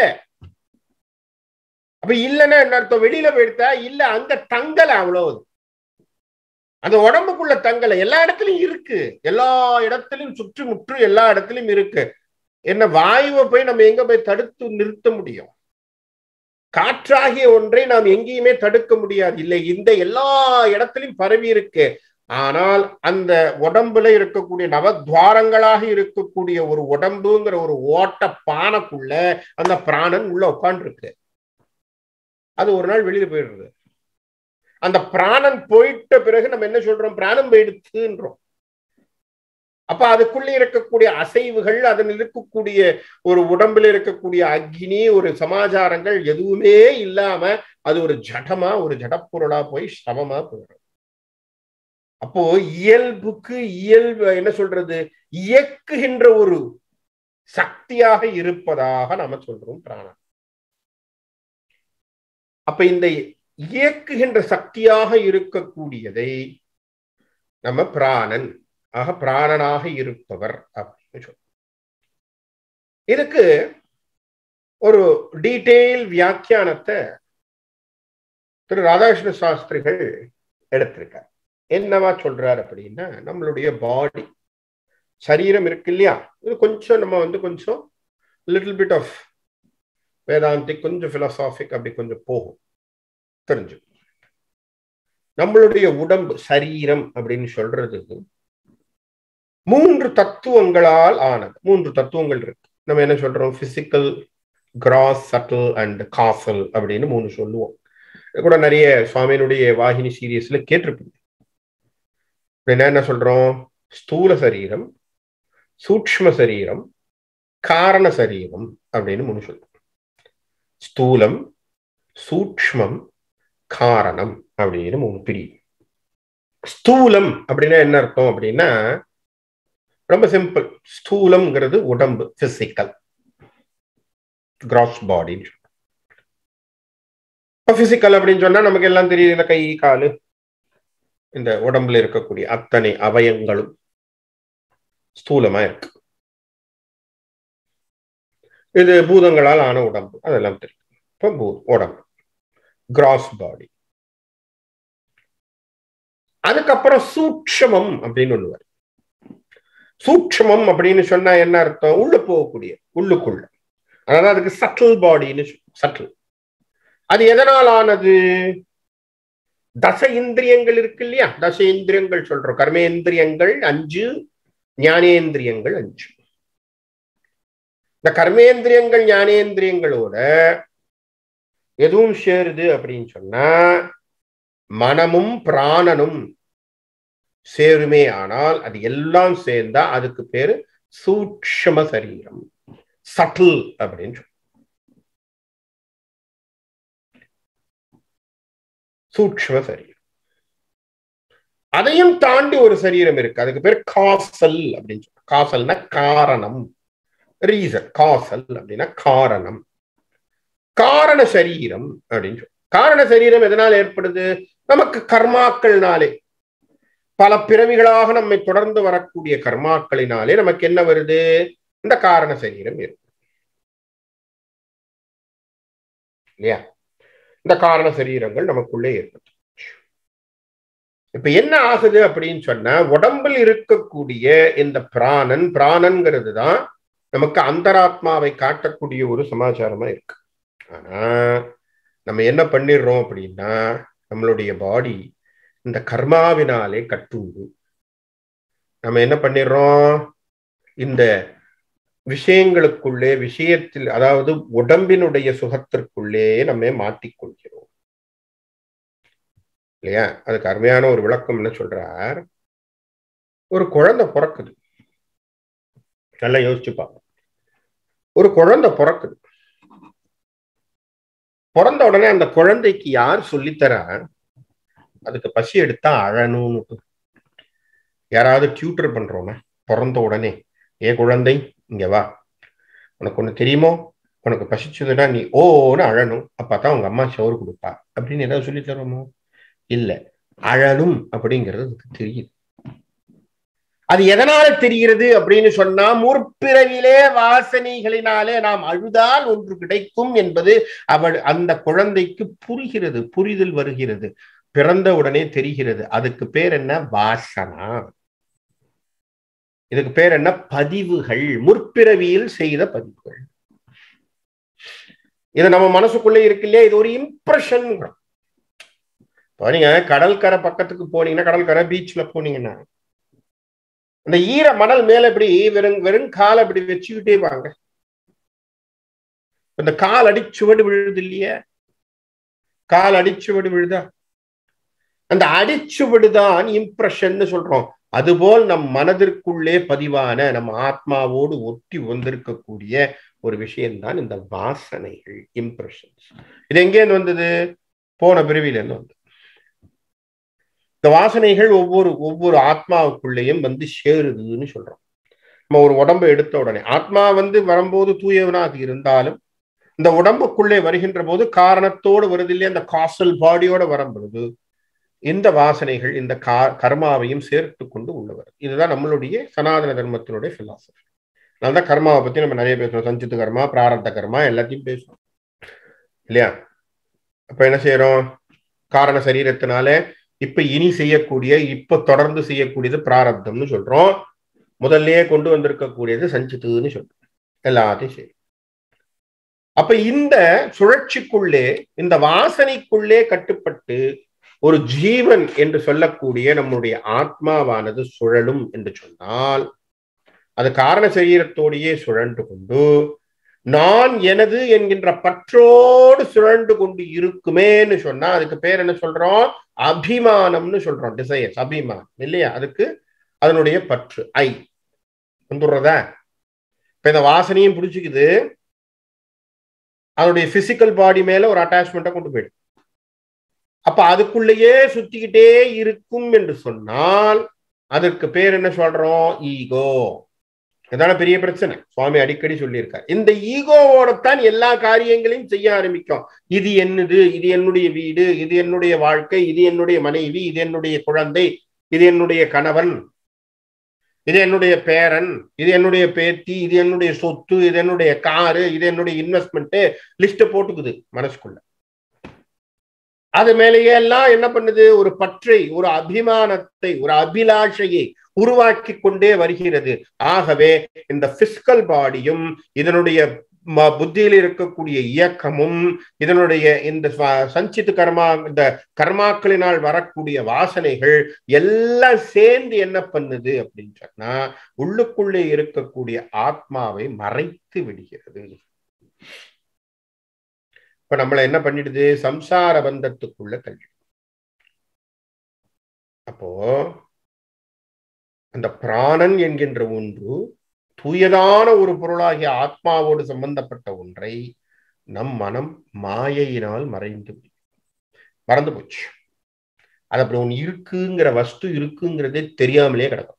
அப்ப இல்லைன்னா என்ன அர்த்தம் வெளியில போயிடுத்தா இல்ல அங்க தங்கல அவ்வளவு அந்த உடம்புக்குள்ள தங்கல எல்லா இடத்துலயும் இருக்கு எல்லா இடத்துலயும் சுற்றி முற்று எல்லா இடத்துலயும் இருக்கு என்ன வாயுவை போய் நம்ம எங்க போய் தடுத்து நிறுத்த முடியும் காற்றாகிய ஒன்றை நாம் எங்கேயுமே தடுக்க முடியாது இல்லை இந்த எல்லா இடத்திலும் பரவி இருக்கு ஆனால் அந்த உடம்புல இருக்கக்கூடிய நவத்வாரங்களாக இருக்கக்கூடிய ஒரு உடம்புங்கிற ஒரு ஓட்ட பானைக்குள்ள அந்த பிராணன் உள்ள உட்காந்துருக்கு அது ஒரு நாள் வெளியில போயிடுறது அந்த பிராணன் போயிட்ட பிறகு நம்ம என்ன சொல்றோம் பிராணம் போயிடுச்சுன்றோம் அப்ப அதுக்குள்ள இருக்கக்கூடிய அசைவுகள் அதில் இருக்கக்கூடிய ஒரு உடம்புல இருக்கக்கூடிய அக்னி ஒரு சமாச்சாரங்கள் எதுவுமே இல்லாம அது ஒரு ஜடமா ஒரு ஜடப்பொருளா போய் சவமா போயிடும் அப்போ இயல்புக்கு இயல்பு என்ன சொல்றது இயக்குகின்ற ஒரு சக்தியாக இருப்பதாக நாம சொல்றோம் பிராணம் அப்ப இந்த இயக்குகின்ற சக்தியாக இருக்கக்கூடியதை நம்ம பிராணன் ஆக பிராணனாக இருப்பவர் அப்படின்னு சொல்றோம் இதுக்கு ஒரு டீட்டெயில் வியாக்கியானத்தை திரு ராதாகிருஷ்ண சாஸ்திரிகள் எடுத்திருக்கார் என்னவா சொல்றார் அப்படின்னா நம்மளுடைய பாடி சரீரம் இருக்கு இல்லையா இது கொஞ்சம் நம்ம வந்து கொஞ்சம் லிட்டில் பிட் ஆஃப் வேதாந்திக் கொஞ்சம் பிலசாபிக் அப்படி கொஞ்சம் போகும் தெரிஞ்சு நம்மளுடைய உடம்பு சரீரம் அப்படின்னு சொல்றது மூன்று தத்துவங்களால் ஆனது மூன்று தத்துவங்கள் இருக்கு நம்ம என்ன சொல்றோம் physical gross subtle and causal அப்படின்னு மூணு சொல்லுவோம் கூட நிறைய சுவாமியினுடைய வாகினி சீரியஸ்ல கேட்டிருப்பீங்க என்ன என்ன சொல்றோம் ஸ்தூல சரீரம் சூக்ம சரீரம் காரண சரீரம் அப்படின்னு மூணு சொல்றோம் ஸ்தூலம் சூக்மம் காரணம் அப்படின்னு மூணு பிரிவு ஸ்தூலம் அப்படின்னா என்ன அர்த்தம் அப்படின்னா ரொம்ப சிம்பிள் ஸ்தூலம்ங்கிறது உடம்பு பிசிக்கல் கிராஸ் பாடின்னு பிசிக்கல் அப்படின்னு சொன்னா நமக்கு எல்லாம் தெரியுது இந்த கை காலு இந்த உடம்புல இருக்கக்கூடிய அத்தனை அவயங்களும் ஸ்தூலமா இருக்கு இது பூதங்களால் ஆன உடம்பு அதெல்லாம் தெரியும் இப்போ பூ உடம்பு கிராஸ் பாடி அதுக்கப்புறம் சூட்சமம் அப்படின்னு ஒண்ணு வரும் சூட்சமம் அப்படின்னு சொன்னா என்ன அர்த்தம் உள்ள போகக்கூடிய உள்ளுக்குள்ள அதாவது அதுக்கு சட்டில் பாடின்னு சட்டில் அது எதனால் ஆனது தச இந்திரியங்கள் இருக்கு இல்லையா தச இந்திரியங்கள் சொல்றோம் கர்மேந்திரியங்கள் அஞ்சு ஞானேந்திரியங்கள் அஞ்சு இந்த கர்மேந்திரியங்கள் ஞானேந்திரியங்களோட எதுவும் சேருது அப்படின்னு சொன்னா மனமும் பிராணனும் சேருமே ஆனால் அது எல்லாம் சேர்ந்தா அதுக்கு பேரு சூட்சம சரீரம் சட்டில் அப்படின்னு சொல்லு சூட்சம சரீரம் அதையும் தாண்டி ஒரு சரீரம் இருக்கு அதுக்கு பேர் காசல் அப்படின்னு சொல்லு காசல்னா காரணம் ரீசன் காசல் அப்படின்னா காரணம் காரண சரீரம் அப்படின்னு சொல்லு காரண சரீரம் எதனால் ஏற்படுது நமக்கு கர்மாக்கள்னாலே பல பிறவிகளாக நம்மை தொடர்ந்து வரக்கூடிய கர்மாக்களினாலே நமக்கு என்ன வருது இந்த காரண சரீரம் இருக்கு இல்லையா இந்த காரண சரீரங்கள் நமக்குள்ளே ஏற்பட்டு இப்ப என்ன ஆகுது அப்படின்னு சொன்னா உடம்பில் இருக்கக்கூடிய இந்த பிராணன் பிராணன்கிறது தான் நமக்கு அந்தராத்மாவை காட்டக்கூடிய ஒரு சமாச்சாரமா இருக்கு ஆனா நம்ம என்ன பண்ணிடுறோம் அப்படின்னா நம்மளுடைய பாடி இந்த கர்மாவினாலே கட்டுண்டு நம்ம என்ன பண்ணிடுறோம் இந்த விஷயங்களுக்குள்ளே விஷயத்தில் அதாவது உடம்பினுடைய சுகத்திற்குள்ளே நம்ம மாட்டிக்கொள்கிறோம் இல்லையா அதுக்கு அருமையான ஒரு விளக்கம் என்ன சொல்றார் ஒரு குழந்தை பிறக்குது நல்லா யோசிச்சு பார்ப்போம் ஒரு குழந்தை பிறக்குது பிறந்த உடனே அந்த குழந்தைக்கு யார் சொல்லித்தரா அதுக்கு பசி எடுத்தா அழணும்னு யாராவது டியூட்டர் பண்றோமே பிறந்த உடனே ஏ குழந்தை இங்க வா உனக்கு ஒண்ணு தெரியுமோ உனக்கு பசிச்சதுன்னா நீ ஓன்னு அழணும் அப்பதான் உங்க அம்மா சோறு கொடுப்பா அப்படின்னு ஏதாவது சொல்லி தரோமோ இல்ல அழணும் அப்படிங்கிறது அதுக்கு தெரியுது அது எதனால தெரிகிறது அப்படின்னு சொன்னா முற்பிறவிலே வாசனைகளினாலே நாம் அழுதால் ஒன்று கிடைக்கும் என்பது அவள் அந்த குழந்தைக்கு புரிகிறது புரிதல் வருகிறது பிறந்த உடனே தெரிகிறது அதுக்கு பேர் என்ன வாசனா இதுக்கு பேர் என்ன பதிவுகள் முற்பிறவியில் செய்த பதிவுகள் இது நம்ம மனசுக்குள்ளே இருக்கு இல்லையா இது ஒரு இம்ப்ரெஷன் நீங்க கடற்கரை பக்கத்துக்கு போனீங்கன்னா கடற்கரை பீச்ல போனீங்கன்னா அந்த ஈர மணல் மேல இப்படி வெறும் வெறும் காலை இப்படி வச்சுக்கிட்டே வாங்க இந்த கால் அடிச்சுவடு விழுது இல்லையா கால் அடிச்சுவடு விழுதா அந்த அடிச்சுவடுதான் இம்ப்ரெஷன் சொல்றோம் அதுபோல் நம் மனதிற்குள்ளே பதிவான நம்ம ஆத்மாவோடு ஒட்டி வந்திருக்கக்கூடிய ஒரு விஷயம்தான் இந்த வாசனைகள் இம்ப்ரெஷன்ஸ் இது எங்கேருந்து வந்தது போன பிரிவில இருந்து வந்தது இந்த வாசனைகள் ஒவ்வொரு ஒவ்வொரு ஆத்மாவுக்குள்ளேயும் வந்து சேருதுன்னு சொல்றோம் நம்ம ஒரு உடம்பை எடுத்த உடனே ஆத்மா வந்து வரும்போது தூயவனாக இருந்தாலும் இந்த உடம்புக்குள்ளே வருகின்ற போது காரணத்தோடு வருது இல்லையா அந்த காசல் பாடியோட வரும்பொழுது இந்த வாசனைகள் இந்த கா கர்மாவையும் சேர்த்து கொண்டு உள்ளவர் இதுதான் நம்மளுடைய சனாதன தர்மத்தினுடைய பிலாசபி அதனால்தான் கர்மாவை பத்தி நம்ம நிறைய பேசுறோம் சஞ்சித்து கர்மா பிராரத்த கர்மா எல்லாத்தையும் பேசுறோம் இல்லையா அப்ப என்ன செய்யறோம் காரண சரீரத்தினால இப்ப இனி செய்யக்கூடிய இப்ப தொடர்ந்து செய்யக்கூடியது பிராரப்தம்னு சொல்றோம் முதல்லயே கொண்டு வந்திருக்கக்கூடியது சஞ்சித்துன்னு சொல்றோம் எல்லாத்தையும் செய்யும் அப்ப இந்த சுழற்சிக்குள்ளே இந்த வாசனைக்குள்ளே கட்டுப்பட்டு ஒரு ஜீவன் என்று சொல்லக்கூடிய நம்முடைய ஆத்மாவானது சுழலும் என்று சொன்னால் அது காரண சரீரத்தோடையே சுழன்று கொண்டு நான் எனது என்கின்ற பற்றோடு சுழண்டு கொண்டு இருக்குமேன்னு சொன்னா அதுக்கு பேர் என்ன சொல்றோம் அபிமானம்னு சொல்றோம் டிசையர்ஸ் அபிமானம் இல்லையா அதுக்கு அதனுடைய பற்று ஐ வந்துடுறதா இப்ப இந்த வாசனையும் பிடிச்சிக்குது அதனுடைய பிசிக்கல் பாடி மேல ஒரு அட்டாச்மெண்ட்டை கொண்டு போயிடும் அப்ப அதுக்குள்ளேயே சுத்திக்கிட்டே இருக்கும் என்று சொன்னால் அதற்கு பேர் என்ன சொல்றோம் ஈகோ இதான பெரிய பிரச்சனை சுவாமி அடிக்கடி சொல்லியிருக்கார் இந்த ஈகோவோடத்தான் எல்லா காரியங்களையும் செய்ய ஆரம்பிக்கும் இது என்னது இது என்னுடைய வீடு இது என்னுடைய வாழ்க்கை இது என்னுடைய மனைவி இது என்னுடைய குழந்தை இது என்னுடைய கணவன் இது என்னுடைய பேரன் இது என்னுடைய பேத்தி இது என்னுடைய சொத்து இது என்னுடைய காரு இது என்னுடைய இன்வெஸ்ட்மெண்ட் லிஸ்ட் போட்டுக்குது மனசுக்குள்ள அது மேலேயே எல்லாம் என்ன பண்ணுது ஒரு பற்றை ஒரு அபிமானத்தை ஒரு அபிலாஷையை உருவாக்கி கொண்டே வருகிறது ஆகவே இந்த பிசிக்கல் பாடியும் இதனுடைய புத்தியில் இருக்கக்கூடிய இயக்கமும் இதனுடைய இந்த சஞ்சித்து கர்மா இந்த கர்மாக்களினால் வரக்கூடிய வாசனைகள் எல்லாம் சேர்ந்து என்ன பண்ணுது அப்படின்னு சொன்னா உள்ளுக்குள்ளே இருக்கக்கூடிய ஆத்மாவை மறைத்து விடுகிறது இப்ப நம்மள என்ன பண்ணிடுது சம்சார பந்தத்துக்குள்ள தள்ளி அப்போ அந்த பிராணன் என்கின்ற ஒன்று தூயதான ஒரு பொருளாகிய ஆத்மாவோடு சம்பந்தப்பட்ட ஒன்றை நம் மனம் மாயையினால் மறைந்து மறந்து போச்சு அது அப்படி ஒன்று இருக்குங்கிற வஸ்து இருக்குங்கிறதே தெரியாமலே கிடக்கும்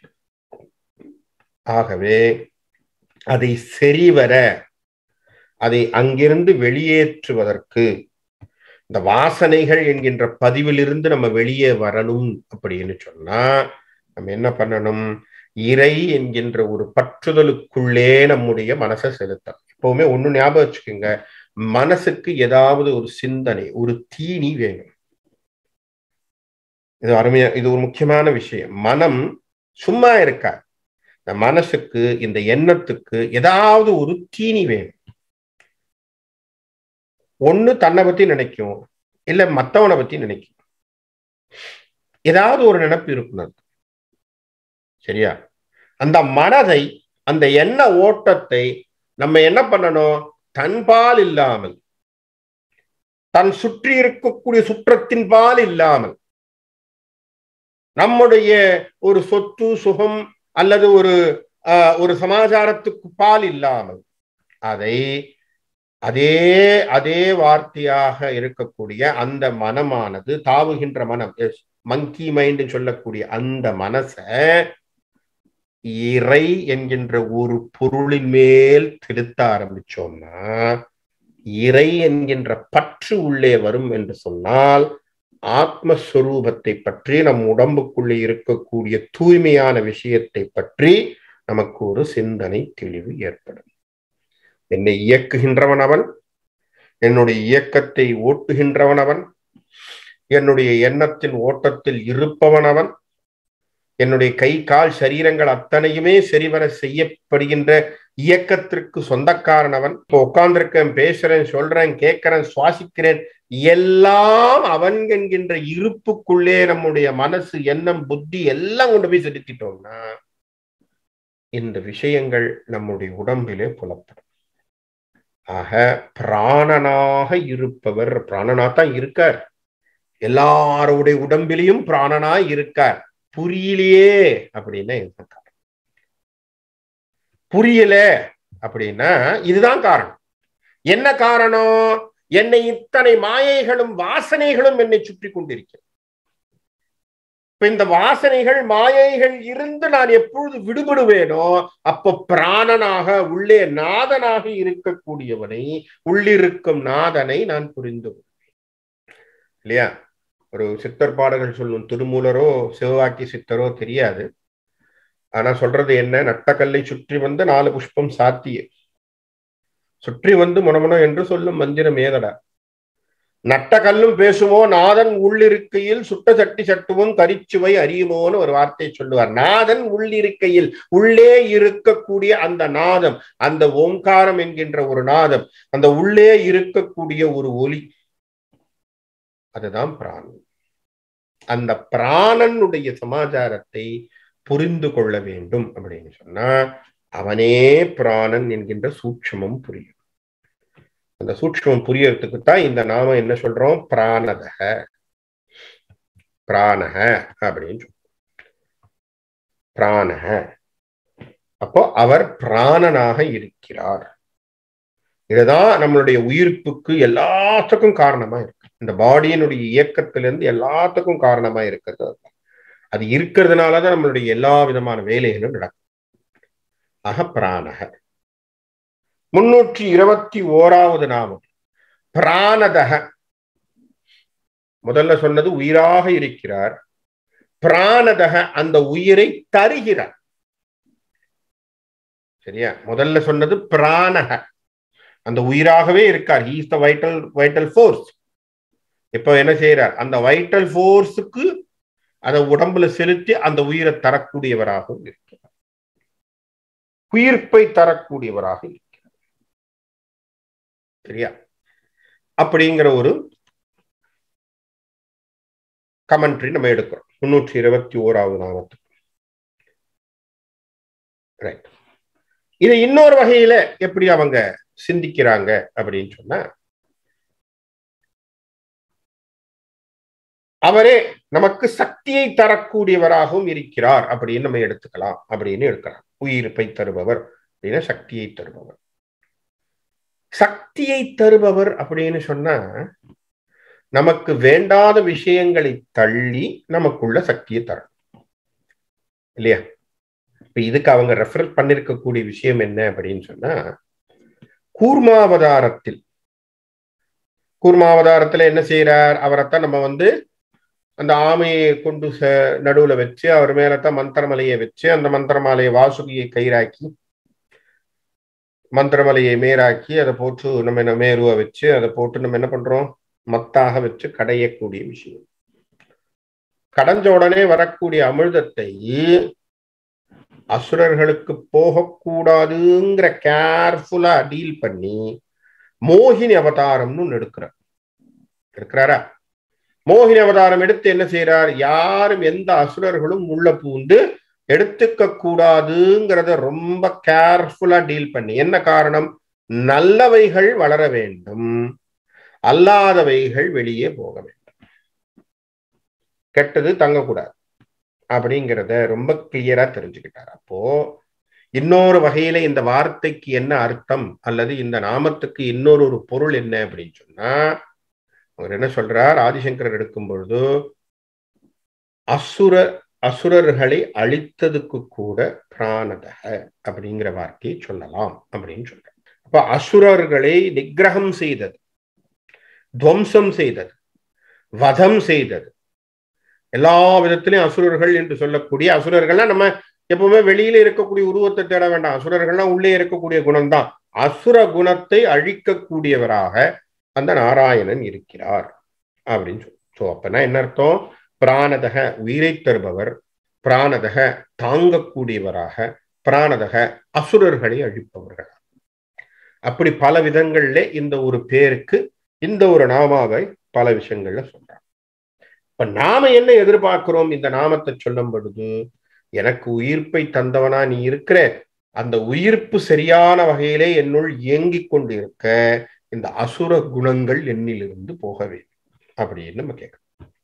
ஆகவே அதை சரிவர அதை அங்கிருந்து வெளியேற்றுவதற்கு இந்த வாசனைகள் என்கின்ற பதிவிலிருந்து நம்ம வெளியே வரணும் அப்படின்னு சொன்னா நம்ம என்ன பண்ணணும் இறை என்கின்ற ஒரு பற்றுதலுக்குள்ளே நம்முடைய மனசை செலுத்தணும் எப்பவுமே ஒண்ணு ஞாபகம் வச்சுக்கோங்க மனசுக்கு ஏதாவது ஒரு சிந்தனை ஒரு தீனி வேணும் இது அருமையா இது ஒரு முக்கியமான விஷயம் மனம் சும்மா இருக்கா இந்த மனசுக்கு இந்த எண்ணத்துக்கு ஏதாவது ஒரு தீனி வேணும் ஒண்ணு தன்னை பத்தி நினைக்கும் இல்ல மத்தவனை பத்தி நினைக்கும் ஏதாவது ஒரு நினைப்பு இருக்கணும் சரியா அந்த மனதை அந்த எண்ண ஓட்டத்தை நம்ம என்ன பண்ணணும் தன்பால் இல்லாமல் தன் சுற்றி இருக்கக்கூடிய சுற்றத்தின் பால் இல்லாமல் நம்முடைய ஒரு சொத்து சுகம் அல்லது ஒரு ஒரு சமாச்சாரத்துக்கு பால் இல்லாமல் அதை அதே அதே வார்த்தையாக இருக்கக்கூடிய அந்த மனமானது தாவுகின்ற மனம் மங்கி மைண்ட் சொல்லக்கூடிய அந்த மனச இறை என்கின்ற ஒரு பொருளின் மேல் திருத்த ஆரம்பிச்சோம்னா இறை என்கின்ற பற்று உள்ளே வரும் என்று சொன்னால் ஆத்மஸ்வரூபத்தை பற்றி நம் உடம்புக்குள்ளே இருக்கக்கூடிய தூய்மையான விஷயத்தை பற்றி நமக்கு ஒரு சிந்தனை தெளிவு ஏற்படும் என்னை இயக்குகின்றவன் அவன் என்னுடைய இயக்கத்தை ஓட்டுகின்றவன் அவன் என்னுடைய எண்ணத்தின் ஓட்டத்தில் இருப்பவன் அவன் என்னுடைய கை கால் சரீரங்கள் அத்தனையுமே சரிவர செய்யப்படுகின்ற இயக்கத்திற்கு சொந்தக்காரன் அவன் இப்போ உட்கார்ந்திருக்கேன் பேசுறேன் சொல்றேன் கேட்கிறேன் சுவாசிக்கிறேன் எல்லாம் அவன் என்கின்ற இருப்புக்குள்ளே நம்முடைய மனசு எண்ணம் புத்தி எல்லாம் கொண்டு போய் செலுத்திட்டோம்னா இந்த விஷயங்கள் நம்முடைய உடம்பிலே புலப்படும் ஆக பிராணனாக இருப்பவர் பிராணனா தான் இருக்கார் எல்லாருடைய உடம்பிலையும் பிராணனா இருக்கார் புரியலையே அப்படின்னா என்ன காரணம் புரியல அப்படின்னா இதுதான் காரணம் என்ன காரணம் என்னை இத்தனை மாயைகளும் வாசனைகளும் என்னை சுற்றி கொண்டிருக்கிறது இப்ப இந்த வாசனைகள் மாயைகள் இருந்து நான் எப்பொழுது விடுபடுவேனோ அப்போ பிராணனாக உள்ளே நாதனாக இருக்கக்கூடியவனை உள்ளிருக்கும் நாதனை நான் புரிந்து இல்லையா ஒரு சித்தர் பாடல்கள் சொல்லும் திருமூலரோ சிவவாக்கி சித்தரோ தெரியாது ஆனா சொல்றது என்ன நட்டக்கல்லை சுற்றி வந்து நாலு புஷ்பம் சாத்திய சுற்றி வந்து முனமுனோ என்று சொல்லும் மந்திரம் ஏதடா நட்ட கல்லும் பேசுமோ நாதன் உள்ளிருக்கையில் சுட்ட சட்டி சட்டுவும் கரிச்சுவை அறியுமோன்னு ஒரு வார்த்தையை சொல்லுவார் நாதன் உள்ளிருக்கையில் உள்ளே இருக்கக்கூடிய அந்த நாதம் அந்த ஓங்காரம் என்கின்ற ஒரு நாதம் அந்த உள்ளே இருக்கக்கூடிய ஒரு ஒலி அதுதான் பிராணன் அந்த பிராணனுடைய சமாச்சாரத்தை புரிந்து கொள்ள வேண்டும் அப்படின்னு சொன்னா அவனே பிராணன் என்கின்ற சூட்சமம் புரியும் அந்த சூட்சமம் புரியறதுக்கு தான் இந்த நாம என்ன சொல்றோம் பிராணதக பிராணக அப்படின்னு சொல்றோம் பிராணக அப்போ அவர் பிராணனாக இருக்கிறார் இதுதான் நம்மளுடைய உயிர்ப்புக்கு எல்லாத்துக்கும் காரணமா இருக்கு இந்த பாடியினுடைய இயக்கத்திலிருந்து எல்லாத்துக்கும் காரணமா இருக்கிறது அது இருக்கிறதுனாலதான் நம்மளுடைய எல்லா விதமான வேலைகளும் நடக்கும் அக பிராணக முன்னூற்றி இருபத்தி ஓராவது நாமம் பிராணதக முதல்ல சொன்னது உயிராக இருக்கிறார் பிராணதக அந்த உயிரை தருகிறார் சரியா முதல்ல சொன்னது பிராணக அந்த உயிராகவே இருக்கார் he's the vital vital force இப்போ என்ன செய்யறார் அந்த வைட்டல் ஃபோர்ஸுக்கு அதை உடம்புல செலுத்தி அந்த உயிரை தரக்கூடியவராகவும் இருக்கிறார் உயிர்ப்பை தரக்கூடியவராக இருக்கிறார் சரியா அப்படிங்கிற ஒரு கமெண்ட்ரி நம்ம எடுக்கிறோம் முன்னூற்றி இருபத்தி ஓராவது நாமத்துக்கு ரைட் இதை இன்னொரு வகையில எப்படி அவங்க சிந்திக்கிறாங்க அப்படின்னு சொன்னா அவரே நமக்கு சக்தியை தரக்கூடியவராகவும் இருக்கிறார் அப்படின்னு நம்ம எடுத்துக்கலாம் அப்படின்னு எடுக்கலாம் உயிர்ப்பை தருபவர் அப்படின்னா சக்தியை தருபவர் சக்தியை தருபவர் அப்படின்னு சொன்னா நமக்கு வேண்டாத விஷயங்களை தள்ளி நமக்குள்ள சக்தியை தரணும் இல்லையா இப்ப இதுக்கு அவங்க ரெஃபர் பண்ணிருக்கக்கூடிய விஷயம் என்ன அப்படின்னு சொன்னா கூர்மாவதாரத்தில் கூர்மாவதாரத்துல என்ன செய்யறார் அவரைத்தான் நம்ம வந்து அந்த ஆமையை கொண்டு நடுவுல வச்சு அவர் மேலத்தான் மந்திரமலையை வச்சு அந்த மந்திரமாலையை வாசுகியை கயிறாக்கி மந்திரமலையை மேராக்கி அதை போட்டு நம்ம என்ன மேருவ வச்சு அதை போட்டு நம்ம என்ன பண்றோம் மத்தாக வச்சு கடையக்கூடிய விஷயம் கடைஞ்ச உடனே வரக்கூடிய அமிர்தத்தை அசுரர்களுக்கு போகக்கூடாதுங்கிற கேர்ஃபுல்லா டீல் பண்ணி மோகினி அவதாரம்னு ஒன்று எடுக்கிறார் எடுக்கிறாரா மோகினி அவதாரம் எடுத்து என்ன செய்யறார் யாரும் எந்த அசுரர்களும் உள்ள பூந்து எடுத்துக்க கூடாதுங்கிறத ரொம்ப கேர்ஃபுல்லா டீல் பண்ணி என்ன காரணம் நல்லவைகள் வளர வேண்டும் அல்லாதவைகள் வெளியே போக வேண்டும் கெட்டது தங்கக்கூடாது அப்படிங்கிறத ரொம்ப கிளியரா தெரிஞ்சுக்கிட்டார் அப்போ இன்னொரு வகையில இந்த வார்த்தைக்கு என்ன அர்த்தம் அல்லது இந்த நாமத்துக்கு இன்னொரு ஒரு பொருள் என்ன அப்படின்னு சொன்னா அவர் என்ன சொல்றார் ஆதிசங்கரர் எடுக்கும் பொழுது அசுர அசுரர்களை அழித்ததுக்கு கூட பிராணதக அப்படிங்கிற வார்த்தையை சொல்லலாம் அப்படின்னு சொல்றார் அப்ப அசுரர்களை நிகிரகம் செய்தது துவம்சம் செய்தது வதம் செய்தது எல்லா விதத்திலையும் அசுரர்கள் என்று சொல்லக்கூடிய அசுரர்கள்லாம் நம்ம எப்பவுமே வெளியில இருக்கக்கூடிய உருவத்தை தேட வேண்டாம் அசுரர்கள்லாம் உள்ளே இருக்கக்கூடிய குணம்தான் அசுர குணத்தை அழிக்கக்கூடியவராக அந்த நாராயணன் இருக்கிறார் அப்படின்னு சொல்லி ஸோ அப்பனா என்ன அர்த்தம் பிராணதக உயிரை தருபவர் பிராணதக தாங்கக்கூடியவராக பிராணதக அசுரர்களை அழிப்பவர்கள் அப்படி பல விதங்கள்ல இந்த ஒரு பேருக்கு இந்த ஒரு நாமாவை பல விஷயங்கள்ல சொல்றாங்க இப்ப நாம என்ன எதிர்பார்க்கிறோம் இந்த நாமத்தை சொல்லும் பொழுது எனக்கு உயிர்ப்பை தந்தவனா நீ இருக்கிற அந்த உயிர்ப்பு சரியான வகையிலே என்னுள் இயங்கிக் கொண்டு இருக்க இந்த அசுர குணங்கள் என்னிலிருந்து போக வேண்டும் அப்படின்னு நம்ம கேட்கணும்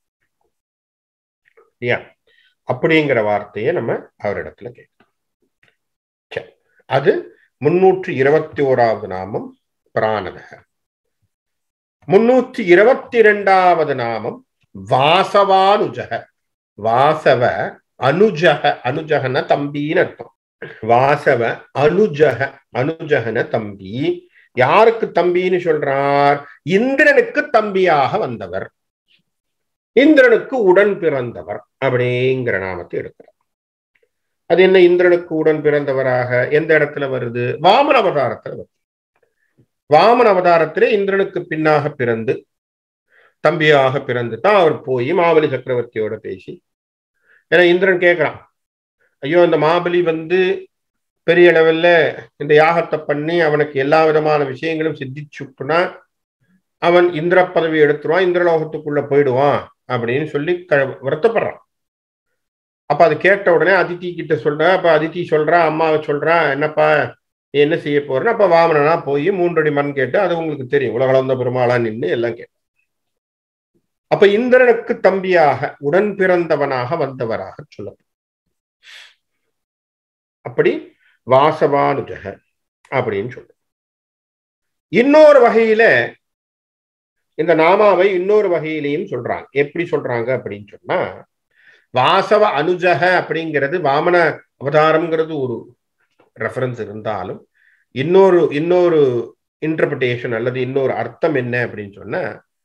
இல்லையா அப்படிங்கிற வார்த்தையை நம்ம அவரிடத்துல கேட்கணும் சரி அது முன்னூற்றி இருபத்தி ஓராவது நாமம் பிராணதக முன்னூற்றி இருபத்தி இரண்டாவது நாமம் வாசவானுஜக வாசவ அனுஜக அனுஜகன தம்பின்னு அர்த்தம் வாசவ அனுஜக அனுஜகன தம்பி யாருக்கு தம்பின்னு சொல்றார் இந்திரனுக்கு தம்பியாக வந்தவர் இந்திரனுக்கு உடன் பிறந்தவர் அப்படிங்கிற நாமத்தை எடுக்கிறார் அது என்ன இந்திரனுக்கு உடன் பிறந்தவராக எந்த இடத்துல வருது வாமன அவதாரத்துல வருது வாமன அவதாரத்திலே இந்திரனுக்கு பின்னாக பிறந்து தம்பியாக பிறந்து தான் அவர் போய் மாபலி சக்கரவர்த்தியோட பேசி ஏன்னா இந்திரன் கேட்கிறான் ஐயோ இந்த மாபலி வந்து பெரிய லெவல்ல இந்த யாகத்தை பண்ணி அவனுக்கு எல்லா விதமான விஷயங்களும் சித்திச்சுட்டுனா அவன் இந்திர பதவி எடுத்துருவான் இந்திரலோகத்துக்குள்ள போயிடுவான் அப்படின்னு சொல்லி க வருத்தப்படுறான் அப்ப அது கேட்ட உடனே அதித்தி கிட்ட சொல்ற அப்ப அதித்தி சொல்றா அம்மாவை சொல்றா என்னப்பா நீ என்ன செய்ய போறேன்னு அப்ப வாமனனா போய் மூன்றடி மண் கேட்டு அது உங்களுக்கு தெரியும் உலகளந்த பெருமாளா நின்று எல்லாம் கேட்டு அப்ப இந்திரனுக்கு தம்பியாக உடன் பிறந்தவனாக வந்தவராக சொல்லப்படும் அப்படி வாசவானுஜக அப்படின்னு சொல்லு இன்னொரு வகையில இந்த நாமாவை இன்னொரு வகையிலையும் சொல்றாங்க எப்படி சொல்றாங்க அப்படின்னு சொன்னா வாசவ அனுஜக அப்படிங்கிறது வாமன அவதாரம்ங்கிறது ஒரு ரெஃபரன்ஸ் இருந்தாலும் இன்னொரு இன்னொரு இன்டர்பிரிட்டேஷன் அல்லது இன்னொரு அர்த்தம் என்ன அப்படின்னு சொன்னா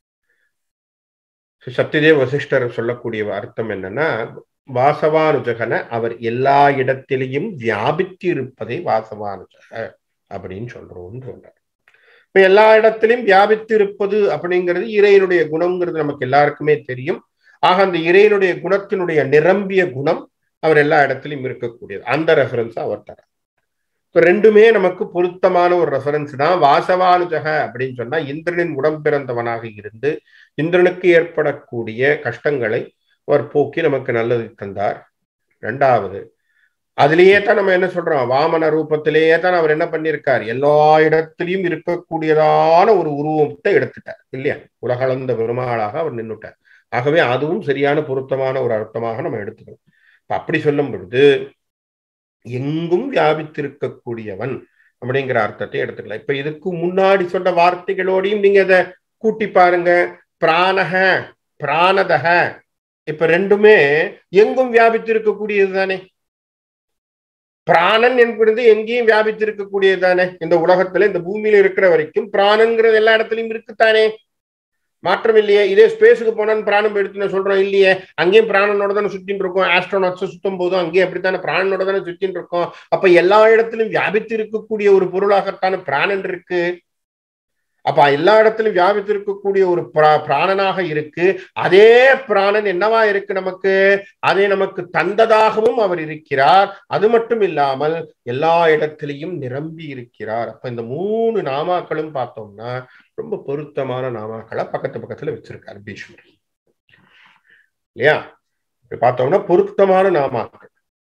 சத்தியதேவ வசிஷ்டர் சொல்லக்கூடிய அர்த்தம் என்னன்னா வாசவானுஜகன அவர் எல்லா இடத்திலையும் வியாபித்து இருப்பதை வாசவானுஜக அப்படின்னு சொல்றோம்னு சொல்றார் இப்ப எல்லா இடத்திலையும் வியாபித்து இருப்பது அப்படிங்கிறது இறையனுடைய குணம்ங்கிறது நமக்கு எல்லாருக்குமே தெரியும் ஆக அந்த இறையனுடைய குணத்தினுடைய நிரம்பிய குணம் அவர் எல்லா இடத்திலையும் இருக்கக்கூடியது அந்த ரெஃபரன்ஸ் அவர் தர இப்போ ரெண்டுமே நமக்கு பொருத்தமான ஒரு ரெஃபரன்ஸ் தான் வாசவானுஜக அப்படின்னு சொன்னா இந்திரனின் உடம் பிறந்தவனாக இருந்து இந்திரனுக்கு ஏற்படக்கூடிய கஷ்டங்களை அவர் போக்கி நமக்கு நல்லது தந்தார் ரெண்டாவது அதுலேயே தான் நம்ம என்ன சொல்றோம் வாமன ரூபத்திலேயே தான் அவர் என்ன பண்ணியிருக்கார் எல்லா இடத்திலையும் இருக்கக்கூடியதான ஒரு உருவத்தை எடுத்துட்டார் இல்லையா உலகளந்த பெருமாளாக அவர் நின்றுட்டார் ஆகவே அதுவும் சரியான பொருத்தமான ஒரு அர்த்தமாக நம்ம எடுத்துக்கணும் அப்படி சொல்லும் பொழுது எங்கும் வியாபித்திருக்கக்கூடியவன் அப்படிங்கிற அர்த்தத்தை எடுத்துக்கலாம் இப்ப இதுக்கு முன்னாடி சொன்ன வார்த்தைகளோடையும் நீங்க இதை கூட்டி பாருங்க பிராணக பிராணதக இப்ப ரெண்டுமே எங்கும் வியாபித்திருக்கக்கூடியது தானே பிராணன் என்பது எங்கேயும் வியாபித்திருக்கக்கூடியது தானே இந்த உலகத்துல இந்த பூமியில இருக்கிற வரைக்கும் பிராணங்கிறது எல்லா இடத்துலயும் இருக்குத்தானே மாற்றம் இல்லையே இதே ஸ்பேஸுக்கு போனான்னு பிராணம் எடுத்து சொல்றோம் இல்லையே அங்கேயும் பிராணனோட தானே சுத்தின்னு இருக்கோம் ஆஸ்ட்ரோனாட்ஸ் சுத்தும் போதும் அங்கேயும் அப்படித்தானே பிராணனோட தானே சுத்தின்னு இருக்கோம் அப்ப எல்லா இடத்திலும் வியாபித்து இருக்கக்கூடிய ஒரு பொருளாகத்தான பிராணன் இருக்கு அப்ப எல்லா இடத்திலும் வியாபித்து இருக்கக்கூடிய ஒரு பிராணனாக இருக்கு அதே பிராணன் என்னவா இருக்கு நமக்கு அதை நமக்கு தந்ததாகவும் அவர் இருக்கிறார் அது மட்டும் இல்லாமல் எல்லா இடத்திலையும் நிரம்பி இருக்கிறார் அப்ப இந்த மூணு நாமாக்களும் பார்த்தோம்னா ரொம்ப பொருத்தமான நாமாக்களை பக்கத்து பக்கத்துல வச்சிருக்காரு பீஷ்மர் இல்லையா பார்த்தோம்னா பொருத்தமான நாமாக்கள்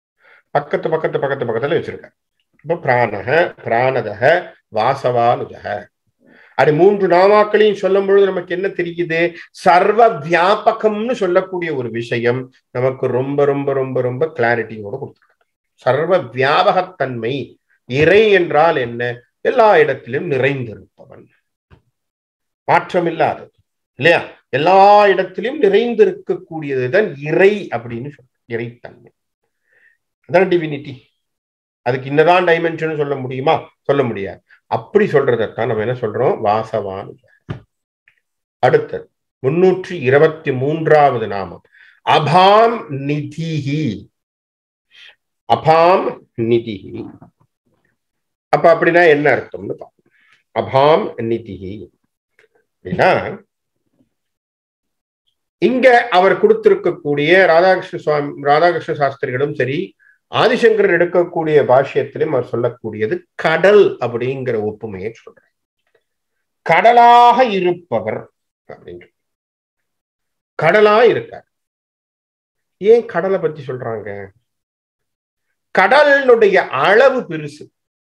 பக்கத்து பக்கத்து பக்கத்து பக்கத்துல வச்சிருக்கார் இப்போ பிராணக பிராணதக வாசவானுஜக அது மூன்று நாமாக்களையும் சொல்லும் பொழுது நமக்கு என்ன தெரியுது சர்வ வியாபகம்னு சொல்லக்கூடிய ஒரு விஷயம் நமக்கு ரொம்ப ரொம்ப ரொம்ப ரொம்ப கிளாரிட்டியோட கொடுத்துருக்காங்க சர்வ வியாபகத்தன்மை இறை என்றால் என்ன எல்லா இடத்திலும் நிறைந்திருப்பவன் மாற்றமில்லாதது இல்லையா எல்லா இடத்திலும் நிறைந்திருக்கக்கூடியதுதான் இறை அப்படின்னு சொல்ற இறைத்தன்மை அதான் டிவினிட்டி அதுக்கு இன்னதான் டைமென்ஷன் சொல்ல முடியுமா சொல்ல முடியாது அப்படி சொல்றதைத்தான் நம்ம என்ன சொல்றோம் வாசவான் அடுத்தது முன்னூற்றி இருபத்தி மூன்றாவது நாமம் அபாம் நிதிஹி அபாம் நிதிஹி அப்ப அப்படின்னா என்ன அர்த்தம்னு பார்ப்போம் அபாம் நிதிஹி அப்படின்னா இங்க அவர் கொடுத்திருக்கக்கூடிய ராதாகிருஷ்ண சுவாமி ராதாகிருஷ்ண சாஸ்திரிகளும் சரி ஆதிசங்கரர் எடுக்கக்கூடிய பாஷ்யத்திலும் அவர் சொல்லக்கூடியது கடல் அப்படிங்கிற ஒப்புமையை சொல்றார் கடலாக இருப்பவர் அப்படின்னு கடலா இருக்கார் ஏன் கடலை பத்தி சொல்றாங்க கடலினுடைய அளவு பெருசு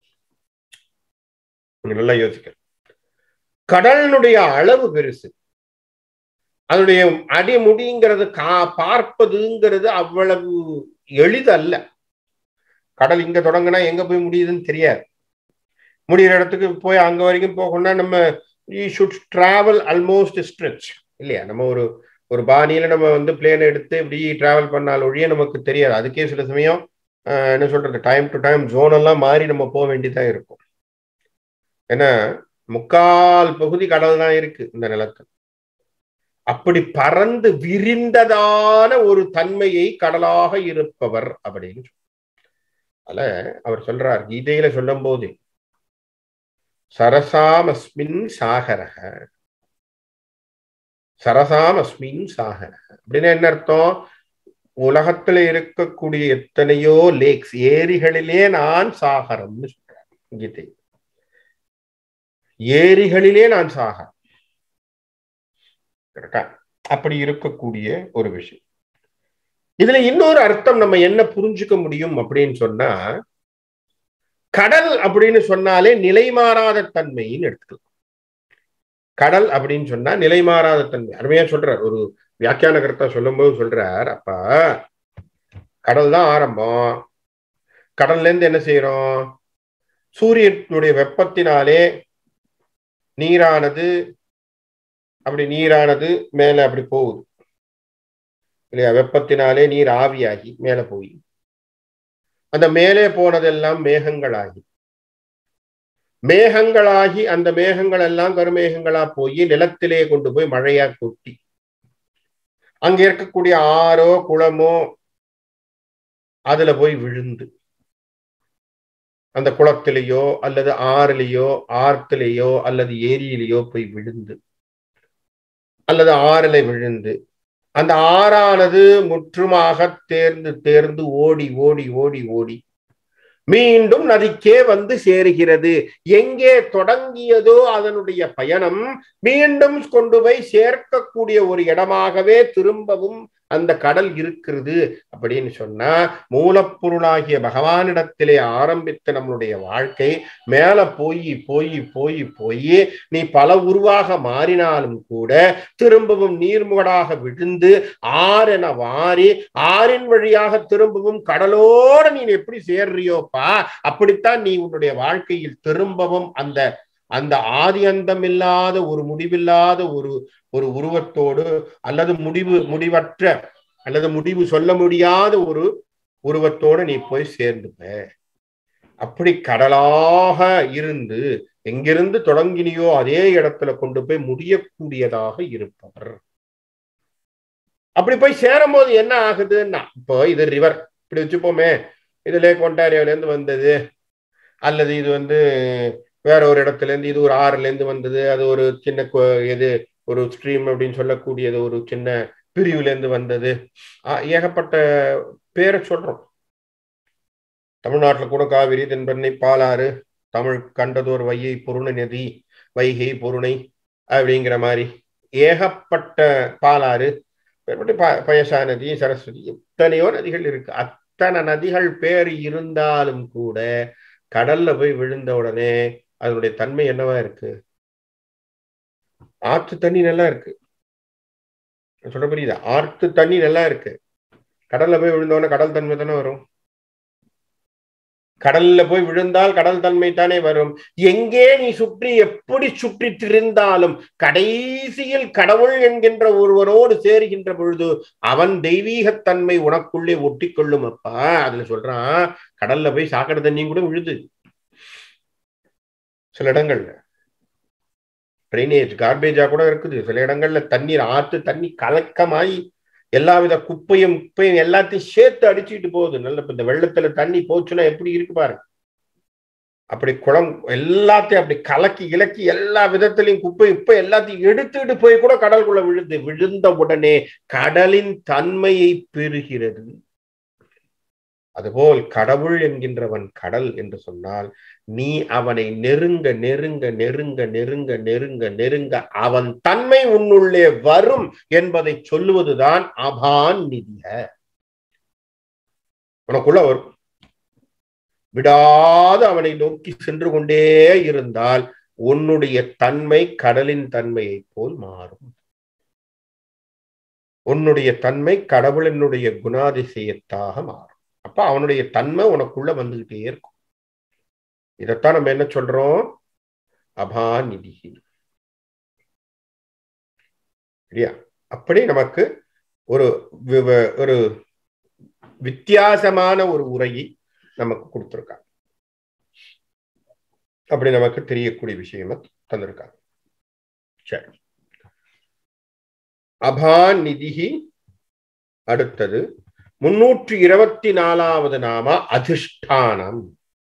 நல்லா யோசிக்க கடலினுடைய அளவு பெருசு அதனுடைய அடிமுடிங்கிறது கா பார்ப்பதுங்கிறது அவ்வளவு எளிதல்ல கடல் இங்க தொடங்கினா எங்க போய் முடியுதுன்னு தெரியாது முடிகிற இடத்துக்கு போய் அங்க வரைக்கும் போகணும்னா நம்ம you should travel almost stretch இல்லையா நம்ம ஒரு ஒரு பாணியில நம்ம வந்து பிளேன் எடுத்து இப்படி டிராவல் பண்ணால் ஒழிய நமக்கு தெரியாது அதுக்கே சில சமயம் என்ன சொல்றது டைம் டு டைம் ஜோன் எல்லாம் மாறி நம்ம போக வேண்டியதா இருக்கும் ஏன்னா முக்கால் பகுதி கடல் தான் இருக்கு இந்த நிலத்தில் அப்படி பறந்து விரிந்ததான ஒரு தன்மையை கடலாக இருப்பவர் அப்படின்னு அல்ல அவர் சொல்றார் கீதையில சொல்லும் போது சரசாம் அஸ்மின் சாகரக சரசாம் அஸ்மின் சாகரக அப்படின்னு என்ன அர்த்தம் உலகத்துல இருக்கக்கூடிய எத்தனையோ லேக்ஸ் ஏரிகளிலே நான் சாகரம்னு சொல்றார் கீதை ஏரிகளிலே நான் சாகரம் கரெக்டா அப்படி இருக்கக்கூடிய ஒரு விஷயம் இதுல இன்னொரு அர்த்தம் நம்ம என்ன புரிஞ்சுக்க முடியும் அப்படின்னு சொன்னா கடல் அப்படின்னு சொன்னாலே நிலை மாறாத தன்மைன்னு எடுத்துக்கலாம் கடல் அப்படின்னு சொன்னா நிலை மாறாத தன்மை அருமையா சொல்றார் ஒரு வியாக்கியான கருத்தா சொல்லும் போது சொல்றார் அப்ப கடல் தான் ஆரம்பம் கடல்ல இருந்து என்ன செய்யறோம் சூரியனுடைய வெப்பத்தினாலே நீரானது அப்படி நீரானது மேல அப்படி போகுது இல்லையா வெப்பத்தினாலே நீர் ஆவியாகி மேல போய் அந்த மேலே போனதெல்லாம் மேகங்களாகி மேகங்களாகி அந்த மேகங்கள் எல்லாம் கருமேகங்களா போய் நிலத்திலே கொண்டு போய் மழையா கொட்டி அங்க இருக்கக்கூடிய ஆறோ குளமோ அதுல போய் விழுந்து அந்த குளத்திலேயோ அல்லது ஆறுலேயோ ஆர்த்திலேயோ அல்லது ஏரியிலேயோ போய் விழுந்து அல்லது ஆறுல விழுந்து அந்த ஆறானது முற்றுமாக தேர்ந்து தேர்ந்து ஓடி ஓடி ஓடி ஓடி மீண்டும் நதிக்கே வந்து சேருகிறது எங்கே தொடங்கியதோ அதனுடைய பயணம் மீண்டும் கொண்டு போய் சேர்க்கக்கூடிய ஒரு இடமாகவே திரும்பவும் அந்த கடல் இருக்கிறது அப்படின்னு சொன்னா மூலப்பொருளாகிய பகவானிடத்திலே ஆரம்பித்த நம்மளுடைய வாழ்க்கை மேல போய் போய் போய் போய் நீ பல உருவாக மாறினாலும் கூட திரும்பவும் நீர்முகடாக விழுந்து ஆறென வாரி ஆறின் வழியாக திரும்பவும் கடலோட நீ எப்படி சேர்றியோப்பா அப்படித்தான் நீ உன்னுடைய வாழ்க்கையில் திரும்பவும் அந்த அந்த ஆதி அந்தம் இல்லாத ஒரு முடிவில்லாத ஒரு ஒரு உருவத்தோடு அல்லது முடிவு முடிவற்ற அல்லது முடிவு சொல்ல முடியாத ஒரு உருவத்தோடு நீ போய் சேர்ந்துப்ப அப்படி கடலாக இருந்து எங்கிருந்து தொடங்கினியோ அதே இடத்துல கொண்டு போய் முடியக்கூடியதாக இருப்பவர் அப்படி போய் சேரும் போது என்ன ஆகுதுன்னா இப்போ இது ரிவர் இப்படி வச்சுப்போமே இது லேக் ஒன்டாரியோல இருந்து வந்தது அல்லது இது வந்து வேற ஒரு இடத்துல இருந்து இது ஒரு ஆறுல இருந்து வந்தது அது ஒரு சின்ன இது ஒரு ஸ்ட்ரீம் அப்படின்னு சொல்லக்கூடியது ஒரு சின்ன பிரிவுல இருந்து வந்தது ஏகப்பட்ட பேரை சொல்றோம் தமிழ்நாட்டில் கூட காவிரி தென்பெண்ணை பாலாறு தமிழ் கண்டதோர் வையை பொருணை நதி வைகை பொருணை அப்படிங்கிற மாதிரி ஏகப்பட்ட பாலாறு பயசா நதி சரஸ்வதி எத்தனையோ நதிகள் இருக்கு எத்தனை நதிகள் பேர் இருந்தாலும் கூட கடல்ல போய் விழுந்த உடனே அதனுடைய தன்மை என்னவா இருக்கு ஆற்று தண்ணி நல்லா இருக்கு சொல்ற புரியுதா ஆற்று தண்ணி நல்லா இருக்கு கடல்ல போய் விழுந்தோடனே கடல் தன்மை தானே வரும் கடல்ல போய் விழுந்தால் கடல் தன்மை தானே வரும் எங்கே நீ சுற்றி எப்படி சுற்றி திரிந்தாலும் கடைசியில் கடவுள் என்கின்ற ஒருவனோடு சேருகின்ற பொழுது அவன் தெய்வீகத்தன்மை உனக்குள்ளே ஒட்டி கொள்ளும் அப்பா அதுல சொல்றான் கடல்ல போய் சாக்கடை தண்ணியும் கூட விழுது சில இடங்கள்ல ட்ரைனேஜ் கார்பேஜா கூட இருக்குது சில இடங்கள்ல தண்ணீர் ஆற்று தண்ணி கலக்கமாயி எல்லாவித குப்பையும் குப்பையும் எல்லாத்தையும் சேர்த்து அடிச்சுட்டு போகுது நல்ல இந்த வெள்ளத்துல தண்ணி போச்சுன்னா எப்படி இருக்கு பாருங்க அப்படி குளம் எல்லாத்தையும் அப்படி கலக்கி இலக்கி எல்லா விதத்திலையும் குப்பை உப்பை எல்லாத்தையும் எடுத்துட்டு போய் கூட கடலுக்குள்ள விழுது விழுந்த உடனே கடலின் தன்மையை பெறுகிறது அதுபோல் கடவுள் என்கின்றவன் கடல் என்று சொன்னால் நீ அவனை நெருங்க நெருங்க நெருங்க நெருங்க நெருங்க நெருங்க அவன் தன்மை உன்னுள்ளே வரும் என்பதை சொல்லுவதுதான் அபான் நிதிய உனக்குள்ள வரும் விடாது அவனை நோக்கி சென்று கொண்டே இருந்தால் உன்னுடைய தன்மை கடலின் தன்மையை போல் மாறும் உன்னுடைய தன்மை கடவுளினுடைய குணாதிசயத்தாக மாறும் அப்ப அவனுடைய தன்மை உனக்குள்ள வந்துகிட்டே இருக்கும் இதைத்தான் நம்ம என்ன சொல்றோம் அபாநிதி சரியா அப்படி நமக்கு ஒரு ஒரு வித்தியாசமான ஒரு உரையை நமக்கு கொடுத்திருக்காங்க அப்படி நமக்கு தெரியக்கூடிய விஷயமா தந்திருக்காங்க சரி அபாநிதி அடுத்தது முன்னூற்றி இருபத்தி நாலாவது நாம அதிஷ்டானம்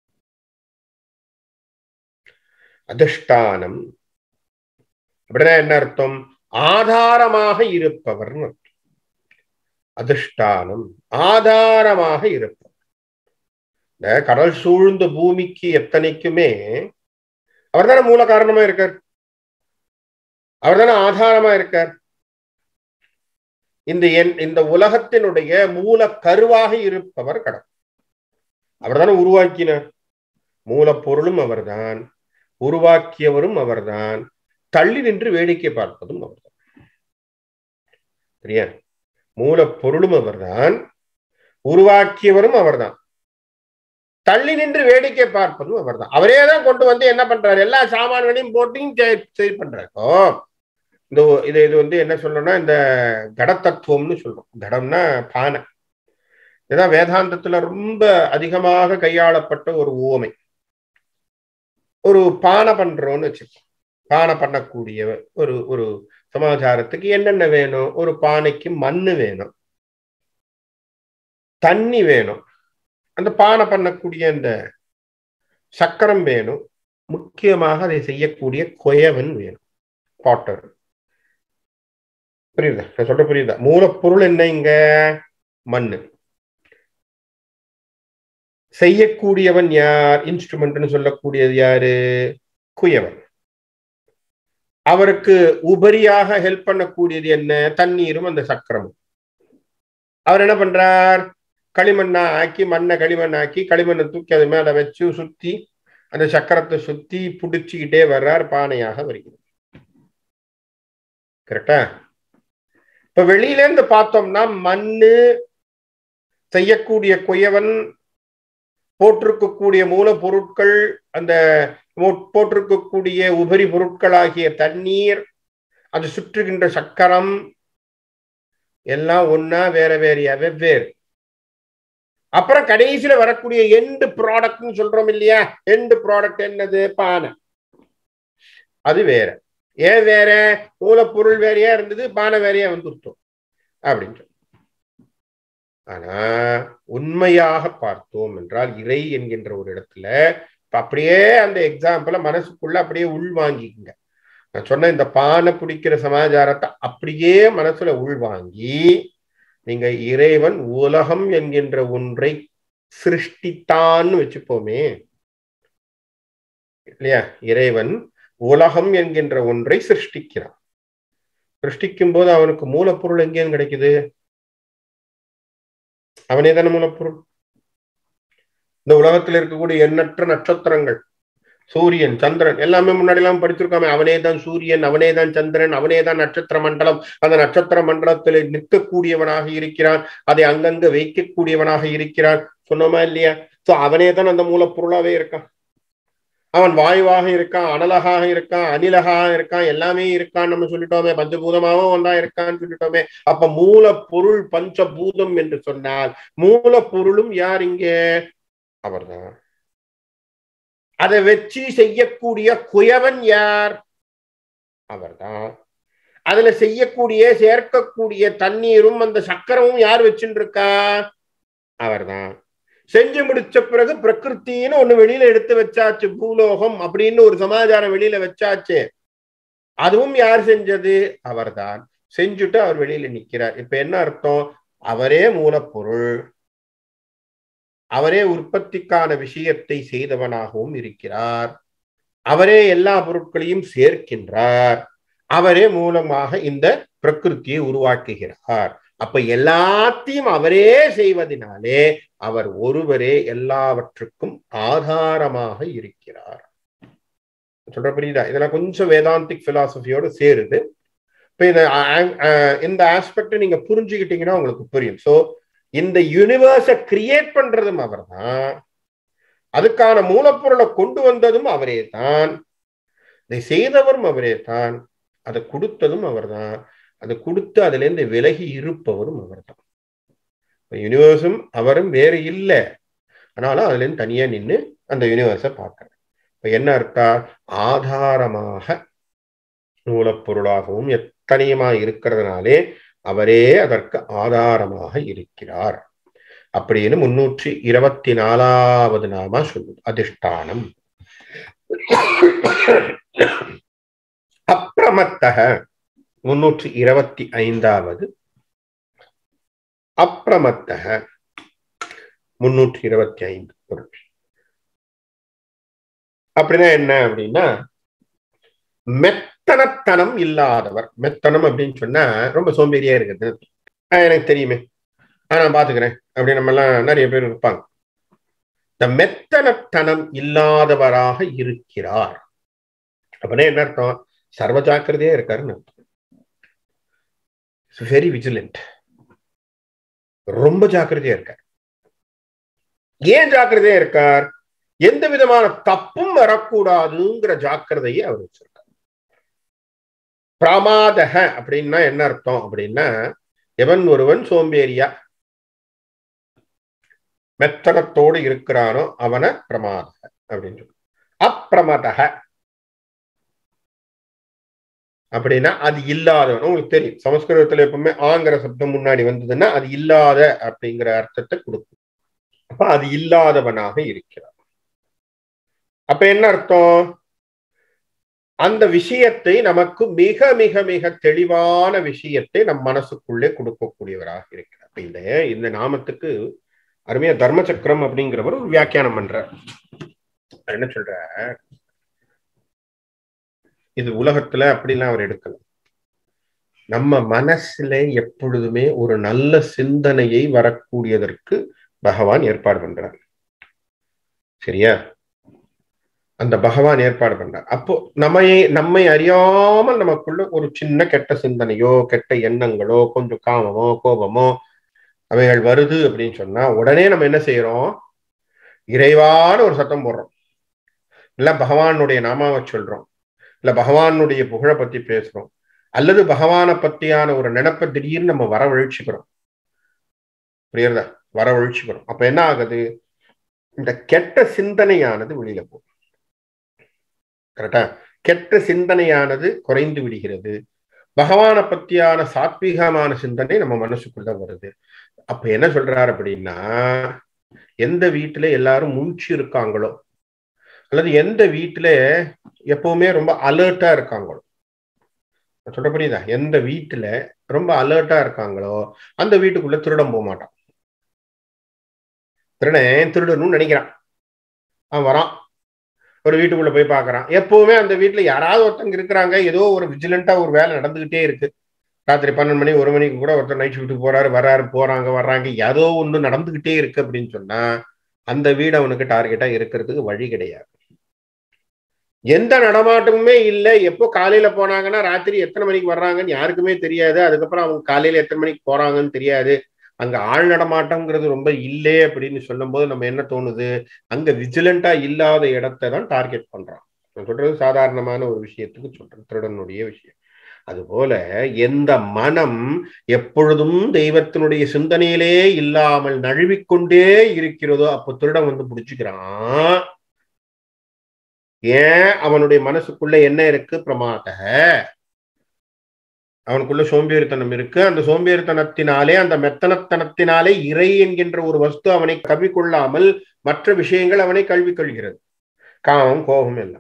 அதிஷ்டானம் அப்படின்னா என்ன அர்த்தம் ஆதாரமாக இருப்பவர் அதிஷ்டானம் ஆதாரமாக இருப்பவர் இந்த கடல் சூழ்ந்த பூமிக்கு எத்தனைக்குமே அவர் தானே மூல காரணமா இருக்கார் அவர் தானே ஆதாரமா இருக்கார் இந்த என் இந்த உலகத்தினுடைய மூல கருவாக இருப்பவர் கடவுள் அவர் தானே உருவாக்கினார் மூலப்பொருளும் அவர்தான் உருவாக்கியவரும் அவர்தான் தள்ளி நின்று வேடிக்கை பார்ப்பதும் அவர்தான் சரியா மூலப்பொருளும் அவர்தான் உருவாக்கியவரும் அவர்தான் தள்ளி நின்று வேடிக்கை பார்ப்பதும் அவர்தான் அவரே தான் கொண்டு வந்து என்ன பண்றாரு எல்லா சாமான்களையும் போட்டையும் சரி பண்றாரு இந்த இது இது வந்து என்ன சொல்லணும்னா இந்த கடத்தத்துவம்னு சொல்றோம் கடம்னா பானை இதுதான் வேதாந்தத்துல ரொம்ப அதிகமாக கையாளப்பட்ட ஒரு ஊமை ஒரு பானை பண்றோம்னு வச்சுக்கோ பானை பண்ணக்கூடிய ஒரு ஒரு சமாச்சாரத்துக்கு என்னென்ன வேணும் ஒரு பானைக்கு மண்ணு வேணும் தண்ணி வேணும் அந்த பானை பண்ணக்கூடிய அந்த சக்கரம் வேணும் முக்கியமாக அதை செய்யக்கூடிய கொயவன் வேணும் பாட்டர் புரியுதா நான் சொல்ற புரியுதா மூலப்பொருள் என்ன இங்க மண்ணு செய்யக்கூடியவன் யார் இன்ஸ்ட்ருமெண்ட்னு சொல்லக்கூடியது யாரு குயவன் அவருக்கு உபரியாக ஹெல்ப் பண்ணக்கூடியது என்ன தண்ணீரும் அந்த சக்கரமும் அவர் என்ன பண்றார் களிமண்ணா ஆக்கி மண்ணை களிமண் ஆக்கி களிமண்ணை தூக்கி அது மேல வச்சு சுத்தி அந்த சக்கரத்தை சுத்தி புடிச்சுக்கிட்டே வர்றார் பானையாக வருகிறது கரெக்டா இப்ப வெளியில இருந்து பார்த்தோம்னா மண்ணு செய்யக்கூடிய குயவன் போட்டிருக்கக்கூடிய மூலப்பொருட்கள் அந்த போட்டிருக்கக்கூடிய உபரி பொருட்களாகிய தண்ணீர் அது சுற்றுகின்ற சக்கரம் எல்லாம் ஒன்னா வேற வேறையா வெவ்வேறு அப்புறம் கடைசியில வரக்கூடிய எண்டு ப்ராடக்ட்னு சொல்றோம் இல்லையா எண்டு ப்ராடக்ட் என்னது பானை அது வேற ஏன் வேற மூலப்பொருள் வேறையா இருந்தது பானை வேறையா வந்துருத்தோம் அப்படின்னு ஆனா உண்மையாக பார்த்தோம் என்றால் இறை என்கின்ற ஒரு இடத்துல அப்படியே அந்த எக்ஸாம்பிள மனசுக்குள்ள அப்படியே உள்வாங்கிக்குங்க நான் சொன்ன இந்த பானை பிடிக்கிற சமாச்சாரத்தை அப்படியே மனசுல உள்வாங்கி நீங்க இறைவன் உலகம் என்கின்ற ஒன்றை சிருஷ்டித்தான்னு வச்சுப்போமே இல்லையா இறைவன் உலகம் என்கின்ற ஒன்றை சிருஷ்டிக்கிறான் சிருஷ்டிக்கும் போது அவனுக்கு மூலப்பொருள் எங்கேயும் கிடைக்குது அவனே தானே மூலப்பொருள் இந்த உலகத்தில் இருக்கக்கூடிய எண்ணற்ற நட்சத்திரங்கள் சூரியன் சந்திரன் எல்லாமே முன்னாடி எல்லாம் படிச்சிருக்காமே அவனே தான் சூரியன் அவனே தான் சந்திரன் அவனே தான் நட்சத்திர மண்டலம் அந்த நட்சத்திர மண்டலத்தில் நிற்கக்கூடியவனாக இருக்கிறான் அதை அங்கங்க வைக்கக்கூடியவனாக இருக்கிறான் சொன்னோமா இல்லையா சோ அவனே தான் அந்த மூலப்பொருளாவே இருக்கான் அவன் வாயுவாக இருக்கான் அனலகாக இருக்கான் அனிலகாக இருக்கான் எல்லாமே இருக்கான் நம்ம சொல்லிட்டோமே பஞ்சபூதமாகவும் ஒன்றா இருக்கான்னு சொல்லிட்டோமே அப்ப மூலப்பொருள் பஞ்சபூதம் என்று சொன்னால் மூலப்பொருளும் யார் இங்கே அவர்தான் அதை வச்சு செய்யக்கூடிய குயவன் யார் அவர்தான் அதுல செய்யக்கூடிய சேர்க்கக்கூடிய தண்ணீரும் அந்த சக்கரமும் யார் வச்சுட்டு இருக்கா அவர்தான் செஞ்சு முடிச்ச பிறகு பிரகிருத்தின்னு ஒண்ணு வெளியில எடுத்து வச்சாச்சு பூலோகம் அப்படின்னு ஒரு சமாச்சாரம் வெளியில வச்சாச்சு அதுவும் யார் செஞ்சது அவர்தான் செஞ்சுட்டு அவர் வெளியில நிக்கிறார் இப்ப என்ன அர்த்தம் அவரே மூலப்பொருள் அவரே உற்பத்திக்கான விஷயத்தை செய்தவனாகவும் இருக்கிறார் அவரே எல்லா பொருட்களையும் சேர்க்கின்றார் அவரே மூலமாக இந்த பிரகிருத்தியை உருவாக்குகிறார் அப்ப எல்லாத்தையும் அவரே செய்வதனாலே அவர் ஒருவரே எல்லாவற்றுக்கும் ஆதாரமாக இருக்கிறார் சொல்ற புரியுதா இதெல்லாம் கொஞ்சம் வேதாந்திக் பிலாசபியோட சேருது இப்ப இந்த இந்த ஆஸ்பெக்ட் நீங்க புரிஞ்சுக்கிட்டீங்கன்னா உங்களுக்கு புரியும் சோ இந்த யூனிவர்ஸை கிரியேட் பண்றதும் அவர் தான் அதுக்கான மூலப்பொருளை கொண்டு வந்ததும் அவரே தான் இதை செய்தவரும் அவரே தான் அதை கொடுத்ததும் அவர் தான் அதை கொடுத்து அதுல இருந்து விலகி இருப்பவரும் அவர் தான் யூனிவர்ஸும் அவரும் வேறு இல்லை ஆனாலும் அதுல இருந்து தனியா நின்று அந்த யூனிவர்ஸை பார்க்கறேன் இப்ப என்ன அர்த்தம் ஆதாரமாக மூலப்பொருளாகவும் எத்தனையுமா இருக்கிறதுனாலே அவரே அதற்கு ஆதாரமாக இருக்கிறார் அப்படின்னு முன்னூற்றி இருபத்தி நாலாவது நாம சொல்லுது அதிஷ்டானம் அப்பிரமத்தக முன்னூற்றி இருபத்தி ஐந்தாவது அப்பிரமத்தக முன்னூற்றி இருபத்தி ஐந்து பொருள் அப்படின்னா என்ன அப்படின்னா மெத்தனத்தனம் இல்லாதவர் மெத்தனம் அப்படின்னு சொன்னா ரொம்ப சோம்பேறியா இருக்குது எனக்கு தெரியுமே நான் பாத்துக்கிறேன் அப்படி நம்ம எல்லாம் நிறைய பேர் இருப்பாங்க இந்த மெத்தனத்தனம் இல்லாதவராக இருக்கிறார் அப்படின்னா என்ன அர்த்தம் சர்வ ஜாக்கிரதையா இருக்காருன்னு அர்த்தம் வெரி விஜிலண்ட் ரொம்ப ஜாக்கிரதையா இருக்கார் ஏன் ஜாக்கிரதையா இருக்கார் எந்த விதமான தப்பும் வரக்கூடாதுங்கிற ஜாக்கிரதையை அவர் வச்சிருக்கார் பிரமாதக அப்படின்னா என்ன அர்த்தம் அப்படின்னா எவன் ஒருவன் சோம்பேறியா மெத்தனத்தோடு இருக்கிறானோ அவனை பிரமாதக அப்படின்னு சொல்லு அப்பிரமதக அப்படின்னா அது இல்லாதவன் உங்களுக்கு தெரியும் சமஸ்கிருதத்துல எப்பவுமே ஆங்கிற சப்தம் முன்னாடி வந்ததுன்னா அது இல்லாத அப்படிங்கிற அர்த்தத்தை கொடுக்கும் அப்ப அது இல்லாதவனாக இருக்கிறான் அப்ப என்ன அர்த்தம் அந்த விஷயத்தை நமக்கு மிக மிக மிக தெளிவான விஷயத்தை நம் மனசுக்குள்ளே கொடுக்கக்கூடியவராக இருக்கிறார் இந்த இந்த நாமத்துக்கு அருமையா தர்ம சக்கரம் அப்படிங்கிறவர் ஒரு வியாக்கியானம் பண்ற என்ன சொல்ற இது உலகத்துல அப்படிலாம் அவர் எடுக்கல நம்ம மனசுல எப்பொழுதுமே ஒரு நல்ல சிந்தனையை வரக்கூடியதற்கு பகவான் ஏற்பாடு பண்றார் சரியா அந்த பகவான் ஏற்பாடு பண்றார் அப்போ நம்மையை நம்மை அறியாமல் நமக்குள்ள ஒரு சின்ன கெட்ட சிந்தனையோ கெட்ட எண்ணங்களோ கொஞ்சம் காமமோ கோபமோ அவைகள் வருது அப்படின்னு சொன்னா உடனே நம்ம என்ன செய்யறோம் இறைவான ஒரு சத்தம் போடுறோம் இல்ல பகவானுடைய நாமாவை சொல்றோம் இல்ல பகவானுடைய புகழை பத்தி பேசுறோம் அல்லது பகவானை பத்தியான ஒரு நினப்பை திடீர்னு நம்ம வரவழிச்சுக்கிறோம் புரியுறதா வரவழிச்சுக்கிறோம் அப்ப என்ன ஆகுது இந்த கெட்ட சிந்தனையானது வெளியில போகும் கரெக்டா கெட்ட சிந்தனையானது குறைந்து விடுகிறது பகவானை பத்தியான சாத்வீகமான சிந்தனை நம்ம மனசுக்குள்ள வருது அப்ப என்ன சொல்றாரு அப்படின்னா எந்த வீட்டுல எல்லாரும் முழிச்சு இருக்காங்களோ அல்லது எந்த வீட்டுல எப்பவுமே ரொம்ப அலர்ட்டா இருக்காங்களோ சொல்ற புரியுதா எந்த வீட்டுல ரொம்ப அலர்ட்டா இருக்காங்களோ அந்த வீட்டுக்குள்ள திருடம் போக மாட்டான் திருடன் திருடணும்னு நினைக்கிறான் அவன் வரான் ஒரு வீட்டுக்குள்ள போய் பாக்குறான் எப்பவுமே அந்த வீட்டுல யாராவது ஒருத்தங்க இருக்கிறாங்க ஏதோ ஒரு விஜிலண்டா ஒரு வேலை நடந்துகிட்டே இருக்கு ராத்திரி பன்னெண்டு மணி ஒரு மணிக்கு கூட ஒருத்தர் நைட் ஷிஃப்ட்டுக்கு போறாரு வர்றாரு போறாங்க வர்றாங்க ஏதோ ஒண்ணு நடந்துகிட்டே இருக்கு அப்படின்னு சொன்னா அந்த வீடு அவனுக்கு டார்கெட்டா இருக்கிறதுக்கு வழி கிடையாது எந்த நடமாட்டமுமே இல்லை எப்போ காலையில போனாங்கன்னா ராத்திரி எத்தனை மணிக்கு வர்றாங்கன்னு யாருக்குமே தெரியாது அதுக்கப்புறம் அவங்க காலையில எத்தனை மணிக்கு போறாங்கன்னு தெரியாது அங்க ஆள் நடமாட்டம்ங்கிறது ரொம்ப இல்லை அப்படின்னு சொல்லும்போது நம்ம என்ன தோணுது அங்க விஜிலண்டா இல்லாத இடத்தை தான் டார்கெட் பண்றான் நான் சொல்றது சாதாரணமான ஒரு விஷயத்துக்கு சொல்றேன் திருடனுடைய விஷயம் அதுபோல எந்த மனம் எப்பொழுதும் தெய்வத்தினுடைய சிந்தனையிலே இல்லாமல் நழுவிக்கொண்டே இருக்கிறதோ அப்போ திருடன் வந்து பிடிச்சுக்கிறான் ஏன் அவனுடைய மனசுக்குள்ள என்ன இருக்கு பிரமாத அவனுக்குள்ள சோம்பேறித்தனம் இருக்கு அந்த சோம்பேறித்தனத்தினாலே அந்த மெத்தனத்தனத்தினாலே இறை என்கின்ற ஒரு வஸ்து அவனை கவிக்கொள்ளாமல் மற்ற விஷயங்கள் அவனை கல்வி கொள்கிறது காமம் கோபம் எல்லாம்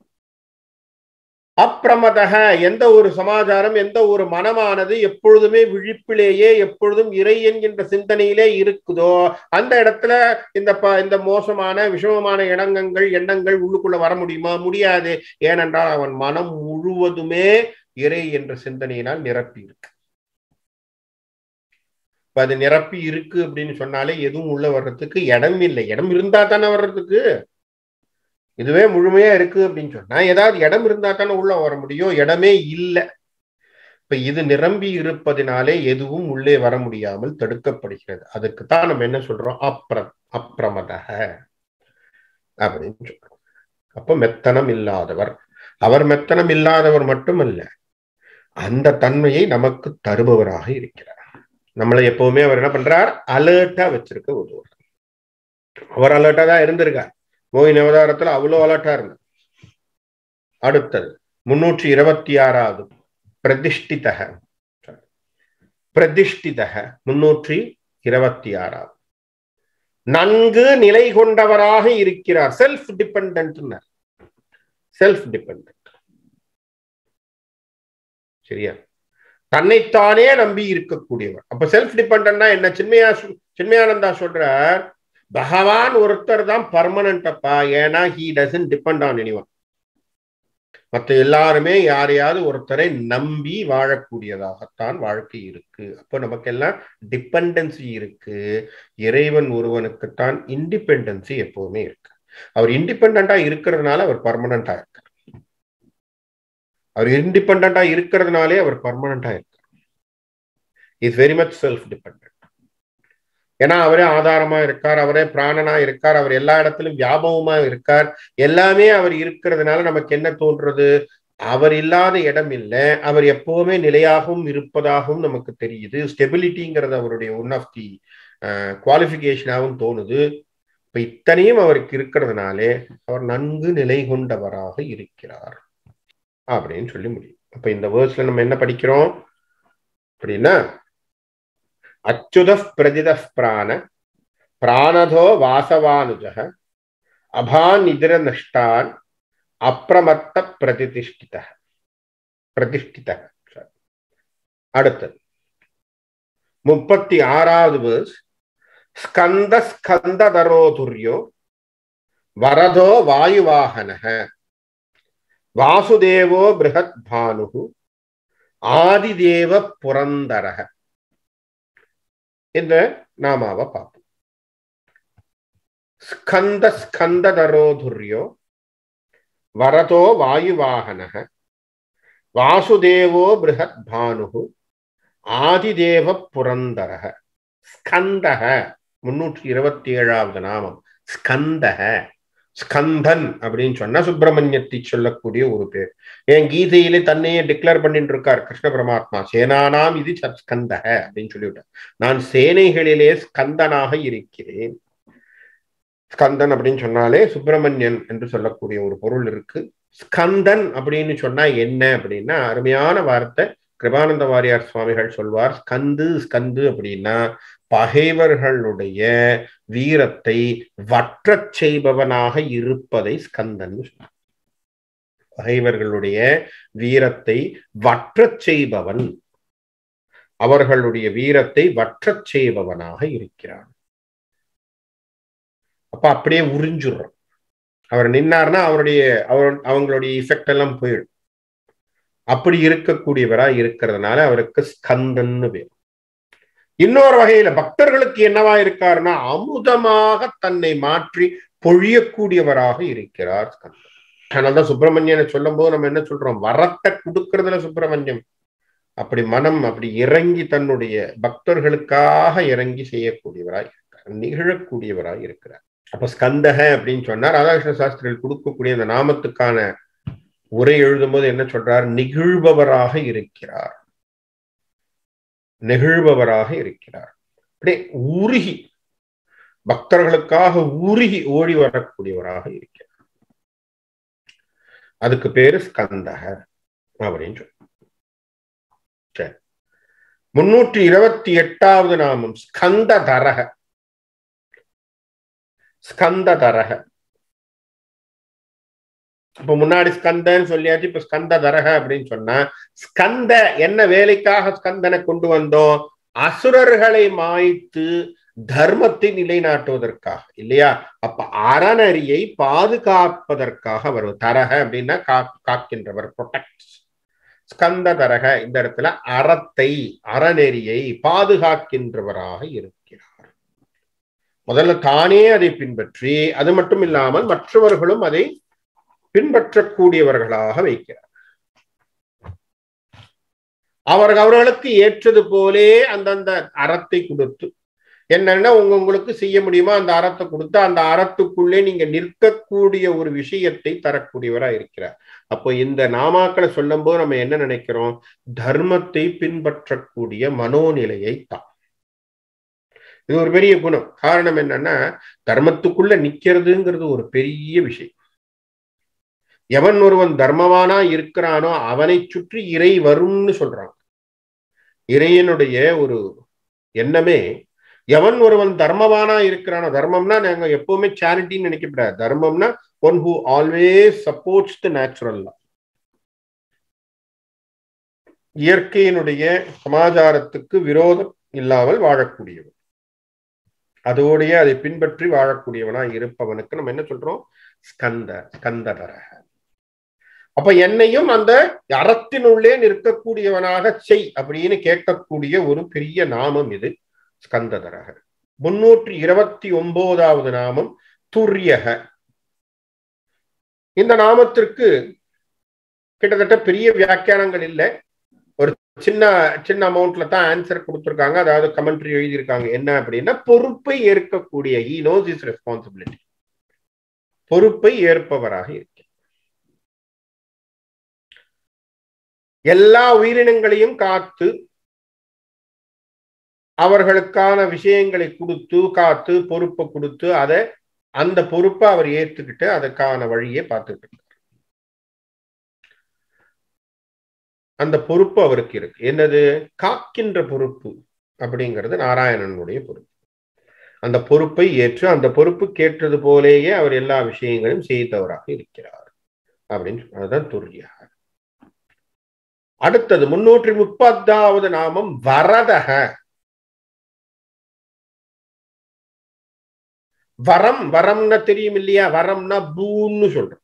அப்பிரமதக எந்த ஒரு சமாச்சாரம் எந்த ஒரு மனமானது எப்பொழுதுமே விழிப்பிலேயே எப்பொழுதும் இறை என்கின்ற சிந்தனையிலே இருக்குதோ அந்த இடத்துல இந்த ப இந்த மோசமான விஷமமான இடங்கங்கள் எண்ணங்கள் உள்ளுக்குள்ள வர முடியுமா முடியாது ஏனென்றால் அவன் மனம் முழுவதுமே இறை என்ற சிந்தனையினால் நிரப்பி இருக்கு இப்ப அது நிரப்பி இருக்கு அப்படின்னு சொன்னாலே எதுவும் உள்ள வர்றதுக்கு இடம் இல்லை இடம் இருந்தா தானே வர்றதுக்கு இதுவே முழுமையா இருக்கு அப்படின்னு சொன்னா ஏதாவது இடம் இருந்தா தானே உள்ள வர முடியும் இடமே இல்லை இப்ப இது நிரம்பி இருப்பதினாலே எதுவும் உள்ளே வர முடியாமல் தடுக்கப்படுகிறது அதுக்கு தான் நம்ம என்ன சொல்றோம் அப்ர அப்பிரமதக அப்படின்னு சொல்றோம் அப்ப மெத்தனம் இல்லாதவர் அவர் மெத்தனம் இல்லாதவர் மட்டுமல்ல அந்த தன்மையை நமக்கு தருபவராக இருக்கிறார் நம்மளை எப்பவுமே அவர் என்ன பண்றார் அலர்ட்டா வச்சிருக்க உதவுறார் அவர் அலர்ட்டா தான் இருந்திருக்கார் மோகினி அவதாரத்துல அவ்வளோ அலர்ட்டா இருந்தார் அடுத்தது முன்னூற்றி இருபத்தி ஆறாவது பிரதிஷ்டிதக பிரதிஷ்டிதக முன்னூற்றி இருபத்தி ஆறாவது நன்கு நிலை கொண்டவராக இருக்கிறார் செல்ஃப் டிபெண்ட் செல்ஃப் டிபெண்ட் சரியா தன்னைத்தானே நம்பி இருக்கக்கூடியவர் அப்ப செல்ஃப் டிபெண்டா என்ன சின்மயா சின்மயானந்தா சொல்றார் பகவான் ஒருத்தர் தான் பர்மனன்டப்பா ஏன்னா he doesn't depend on anyone மற்ற எல்லாருமே யாரையாவது ஒருத்தரை நம்பி வாழக்கூடியதாகத்தான் வாழ்க்கை இருக்கு அப்போ நமக்கெல்லாம் டிபெண்டன்சி இருக்கு இறைவன் ஒருவனுக்குத்தான் இண்டிபெண்டன்சி எப்பவுமே இருக்கு அவர் இண்டிபெண்டா இருக்கிறதுனால அவர் பர்மனண்டா இருக்கார் அவர் இண்டிபெண்டா இருக்கிறதுனாலே அவர் பர்மனண்டா இருக்கார் is very much self depend ஏன்னா அவரே ஆதாரமா இருக்கார் அவரே பிராணனா இருக்கார் அவர் எல்லா இடத்திலும் வியாபகமா இருக்கார் எல்லாமே அவர் இருக்கிறதுனால நமக்கு என்ன தோன்றது அவர் இல்லாத இடம் இல்லை அவர் எப்பவுமே நிலையாகவும் இருப்பதாகவும் நமக்கு தெரியுது ஸ்டெபிலிட்டிங்கிறது அவருடைய ஒன் ஆஃப் தி குவாலிபிகேஷனாகவும் தோணுது இப்ப இத்தனையும் அவருக்கு இருக்கிறதுனாலே அவர் நன்கு நிலை கொண்டவராக இருக்கிறார் அப்படின்னு சொல்லி முடியும் அப்ப இந்த வேர்ஸ்ல நம்ம என்ன படிக்கிறோம் அப்படின்னா அச்சுத பிரதித பிராண பிராணதோ வாசவானுஜ அபாநிதிர நஷ்டான் அப்பிரமத்த பிரதிஷ்டித பிரதிஷ்டித அடுத்தது முப்பத்தி ஆறாவது வேர்ஸ் ஸ்கந்த ஸ்கந்ததரோதுர்யோ வரதோ வாயுவாகனக வாசுதேவோ பிருகத் பானு ஆதிதேவ புரந்தரக இந்த நாமாவை பார்ப்போம் ஸ்கந்த ஸ்கந்ததரோதுர்யோ வரதோ வாயுவாகனக வாசுதேவோ பிருகத் பானு ஆதிதேவ புரந்தரக ஸ்கந்தக முன்னூற்றி இருபத்தி ஏழாவது நாமம் ஸ்கந்தக ஸ்கந்தன் அப்படின்னு சொன்னா சுப்பிரமணியத்தை சொல்லக்கூடிய ஒரு பேர் ஏன் கீதையிலே தன்னையே டிக்ளேர் பண்ணிட்டு இருக்கார் கிருஷ்ண பரமாத்மா சேனானாம் இது ஸ்கந்தக அப்படின்னு சொல்லிவிட்டார் நான் சேனைகளிலே ஸ்கந்தனாக இருக்கிறேன் ஸ்கந்தன் அப்படின்னு சொன்னாலே சுப்பிரமணியன் என்று சொல்லக்கூடிய ஒரு பொருள் இருக்கு ஸ்கந்தன் அப்படின்னு சொன்னா என்ன அப்படின்னா அருமையான வார்த்தை கிருபானந்த வாரியார் சுவாமிகள் சொல்வார் ஸ்கந்து ஸ்கந்து அப்படின்னா பகைவர்களுடைய வீரத்தை வற்றச் செய்பவனாக இருப்பதை ஸ்கந்தன் சொன்னார் பகைவர்களுடைய வீரத்தை வற்றச் செய்பவன் அவர்களுடைய வீரத்தை வற்றச் செய்பவனாக இருக்கிறான் அப்ப அப்படியே உறிஞ்சுடுறோம் அவர் நின்னார்னா அவருடைய அவர் அவங்களுடைய இஃபெக்ட் எல்லாம் போயிடும் அப்படி இருக்கக்கூடியவரா இருக்கிறதுனால அவருக்கு ஸ்கந்தன்னு பேர் இன்னொரு வகையில பக்தர்களுக்கு என்னவா இருக்காருன்னா அமுதமாக தன்னை மாற்றி பொழியக்கூடியவராக இருக்கிறார் ஸ்கந்தர் அதனால்தான் சுப்பிரமணியனை சொல்லும் போது நம்ம என்ன சொல்றோம் வரத்தை கொடுக்கறதுல சுப்பிரமணியம் அப்படி மனம் அப்படி இறங்கி தன்னுடைய பக்தர்களுக்காக இறங்கி செய்யக்கூடியவராய் இருக்கிறார் நிகழக்கூடியவராய் இருக்கிறார் அப்ப ஸ்கந்தக அப்படின்னு சொன்னா ராதாகிருஷ்ண சாஸ்திரிகள் கொடுக்கக்கூடிய அந்த நாமத்துக்கான உரை எழுதும் போது என்ன சொல்றார் நிகழ்பவராக இருக்கிறார் நெகிழ்பவராக இருக்கிறார் அப்படியே உருகி பக்தர்களுக்காக உருகி ஓடி வரக்கூடியவராக இருக்கிறார் அதுக்கு பேரு ஸ்கந்தக அப்படின்னு சொல்லி சரி முன்னூற்றி இருபத்தி எட்டாவது நாமம் ஸ்கந்த தரக ஸ்கந்த தரக இப்ப முன்னாடி ஸ்கந்தன்னு சொல்லியாச்சு இப்ப ஸ்கந்த தரக அப்படின்னு சொன்னா ஸ்கந்த என்ன வேலைக்காக ஸ்கந்தனை கொண்டு வந்தோம் அசுரர்களை மாய்த்து தர்மத்தை நிலைநாட்டுவதற்காக இல்லையா அப்ப அறநறியை பாதுகாப்பதற்காக வரும் தரக அப்படின்னா கா காக்கின்றவர் ப்ரொடெக்ட் ஸ்கந்த தரக இந்த இடத்துல அறத்தை அறநெறியை பாதுகாக்கின்றவராக இருக்கிறார் முதல்ல தானே அதை பின்பற்றி அது மட்டும் இல்லாமல் மற்றவர்களும் அதை பின்பற்றக்கூடியவர்களாக வைக்கிறார் அவர்கள் அவர்களுக்கு ஏற்றது போலே அந்தந்த அறத்தை கொடுத்து என்னன்னா உங்க உங்களுக்கு செய்ய முடியுமா அந்த அறத்தை கொடுத்து அந்த அறத்துக்குள்ளே நீங்க நிற்கக்கூடிய ஒரு விஷயத்தை தரக்கூடியவரா இருக்கிறார் அப்போ இந்த நாமாக்களை சொல்லும் போது நம்ம என்ன நினைக்கிறோம் தர்மத்தை பின்பற்றக்கூடிய மனோநிலையை தான் இது ஒரு பெரிய குணம் காரணம் என்னன்னா தர்மத்துக்குள்ள நிக்கிறதுங்கிறது ஒரு பெரிய விஷயம் எவன் ஒருவன் தர்மவானா இருக்கிறானோ அவனை சுற்றி இறை வரும்னு சொல்றான் இறையனுடைய ஒரு எண்ணமே எவன் ஒருவன் தர்மவானா இருக்கிறானோ தர்மம்னா நாங்க எப்பவுமே சேரிட்டின்னு நினைக்கப்படாது தர்மம்னா one who always supports the natural இயற்கையினுடைய சமாச்சாரத்துக்கு விரோதம் இல்லாமல் வாழக்கூடியவன் அதோடைய அதை பின்பற்றி வாழக்கூடியவனா இருப்பவனுக்கு நம்ம என்ன சொல்றோம் ஸ்கந்த ஸ்கந்ததரக அப்ப என்னையும் அந்த அறத்தினுள்ளே நிற்கக்கூடியவனாக செய் அப்படின்னு கேட்கக்கூடிய ஒரு பெரிய நாமம் இது ஸ்கந்ததரக முன்னூற்றி இருபத்தி ஒன்பதாவது நாமம் துரியக இந்த நாமத்திற்கு கிட்டத்தட்ட பெரிய வியாக்கியானங்கள் இல்லை ஒரு சின்ன சின்ன அமௌண்ட்ல தான் ஆன்சர் கொடுத்துருக்காங்க அதாவது கமெண்ட்ரி எழுதியிருக்காங்க என்ன அப்படின்னா பொறுப்பை ஏற்கக்கூடிய ஹி நோஸ் இஸ் ரெஸ்பான்சிபிலிட்டி பொறுப்பை ஏற்பவராக இருக்கு எல்லா உயிரினங்களையும் காத்து அவர்களுக்கான விஷயங்களை கொடுத்து காத்து பொறுப்பை கொடுத்து அதை அந்த பொறுப்பை அவர் ஏத்துக்கிட்டு அதுக்கான வழியை பார்த்துட்டு இருக்கார் அந்த பொறுப்பு அவருக்கு இருக்கு என்னது காக்கின்ற பொறுப்பு அப்படிங்கிறது நாராயணனுடைய பொறுப்பு அந்த பொறுப்பை ஏற்று அந்த பொறுப்பு கேட்டது போலேயே அவர் எல்லா விஷயங்களையும் செய்தவராக இருக்கிறார் அப்படின்னு அதுதான் துரியா அடுத்தது முன்னூற்றி முப்பதாவது நாமம் வரதக வரம் வரம்னா தெரியும் இல்லையா வரம்னா பூன்னு சொல்றோம்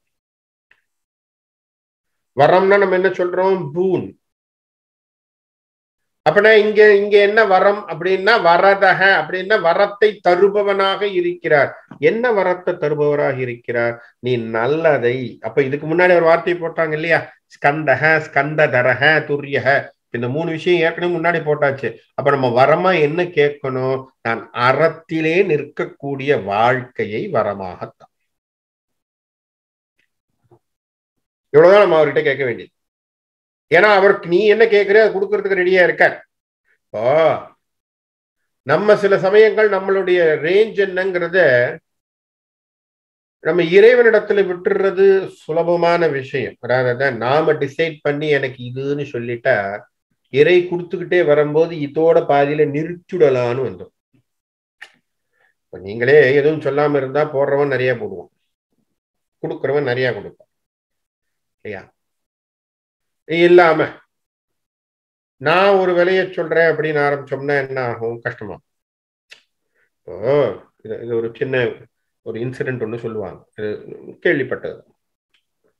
வரம்னா நம்ம என்ன சொல்றோம் பூன் அப்படின்னா இங்க இங்க என்ன வரம் அப்படின்னா வரதக அப்படின்னா வரத்தை தருபவனாக இருக்கிறார் என்ன வரத்தை தருபவராக இருக்கிறார் நீ நல்லதை அப்ப இதுக்கு முன்னாடி ஒரு வார்த்தை போட்டாங்க இல்லையா ஸ்கந்தக ஸ்கந்ததரக துரியக இந்த மூணு விஷயம் ஏற்கனவே முன்னாடி போட்டாச்சு அப்ப நம்ம வரமா என்ன கேட்கணும் நான் அறத்திலே நிற்கக்கூடிய வாழ்க்கையை வரமாகத்தான் இவ்வளவுதான் நம்ம அவர்கிட்ட கேட்க வேண்டியது ஏன்னா அவருக்கு நீ என்ன கேட்கற அது கொடுக்கறதுக்கு ரெடியா இருக்க இப்போ நம்ம சில சமயங்கள் நம்மளுடைய ரேஞ்ச் என்னங்கிறத நம்ம இறைவனிடத்துல விட்டுறது சுலபமான விஷயம் அதாவது நாம டிசைட் பண்ணி எனக்கு இதுன்னு சொல்லிட்டா இறை கொடுத்துக்கிட்டே வரும்போது இதோட பாதியில நிறுத்திடலான்னு வந்தோம் இப்ப நீங்களே எதுவும் சொல்லாம இருந்தா போடுறவன் நிறைய போடுவான் கொடுக்குறவன் நிறைய கொடுப்பான் இல்லையா இல்லாம நான் ஒரு விலையை சொல்றேன் அப்படின்னு ஆரம்பிச்சோம்னா என்ன ஆகும் கஷ்டமா இப்போ இது இது ஒரு சின்ன ஒரு இன்சிடென்ட் ஒன்று சொல்லுவாங்க இது கேள்விப்பட்டது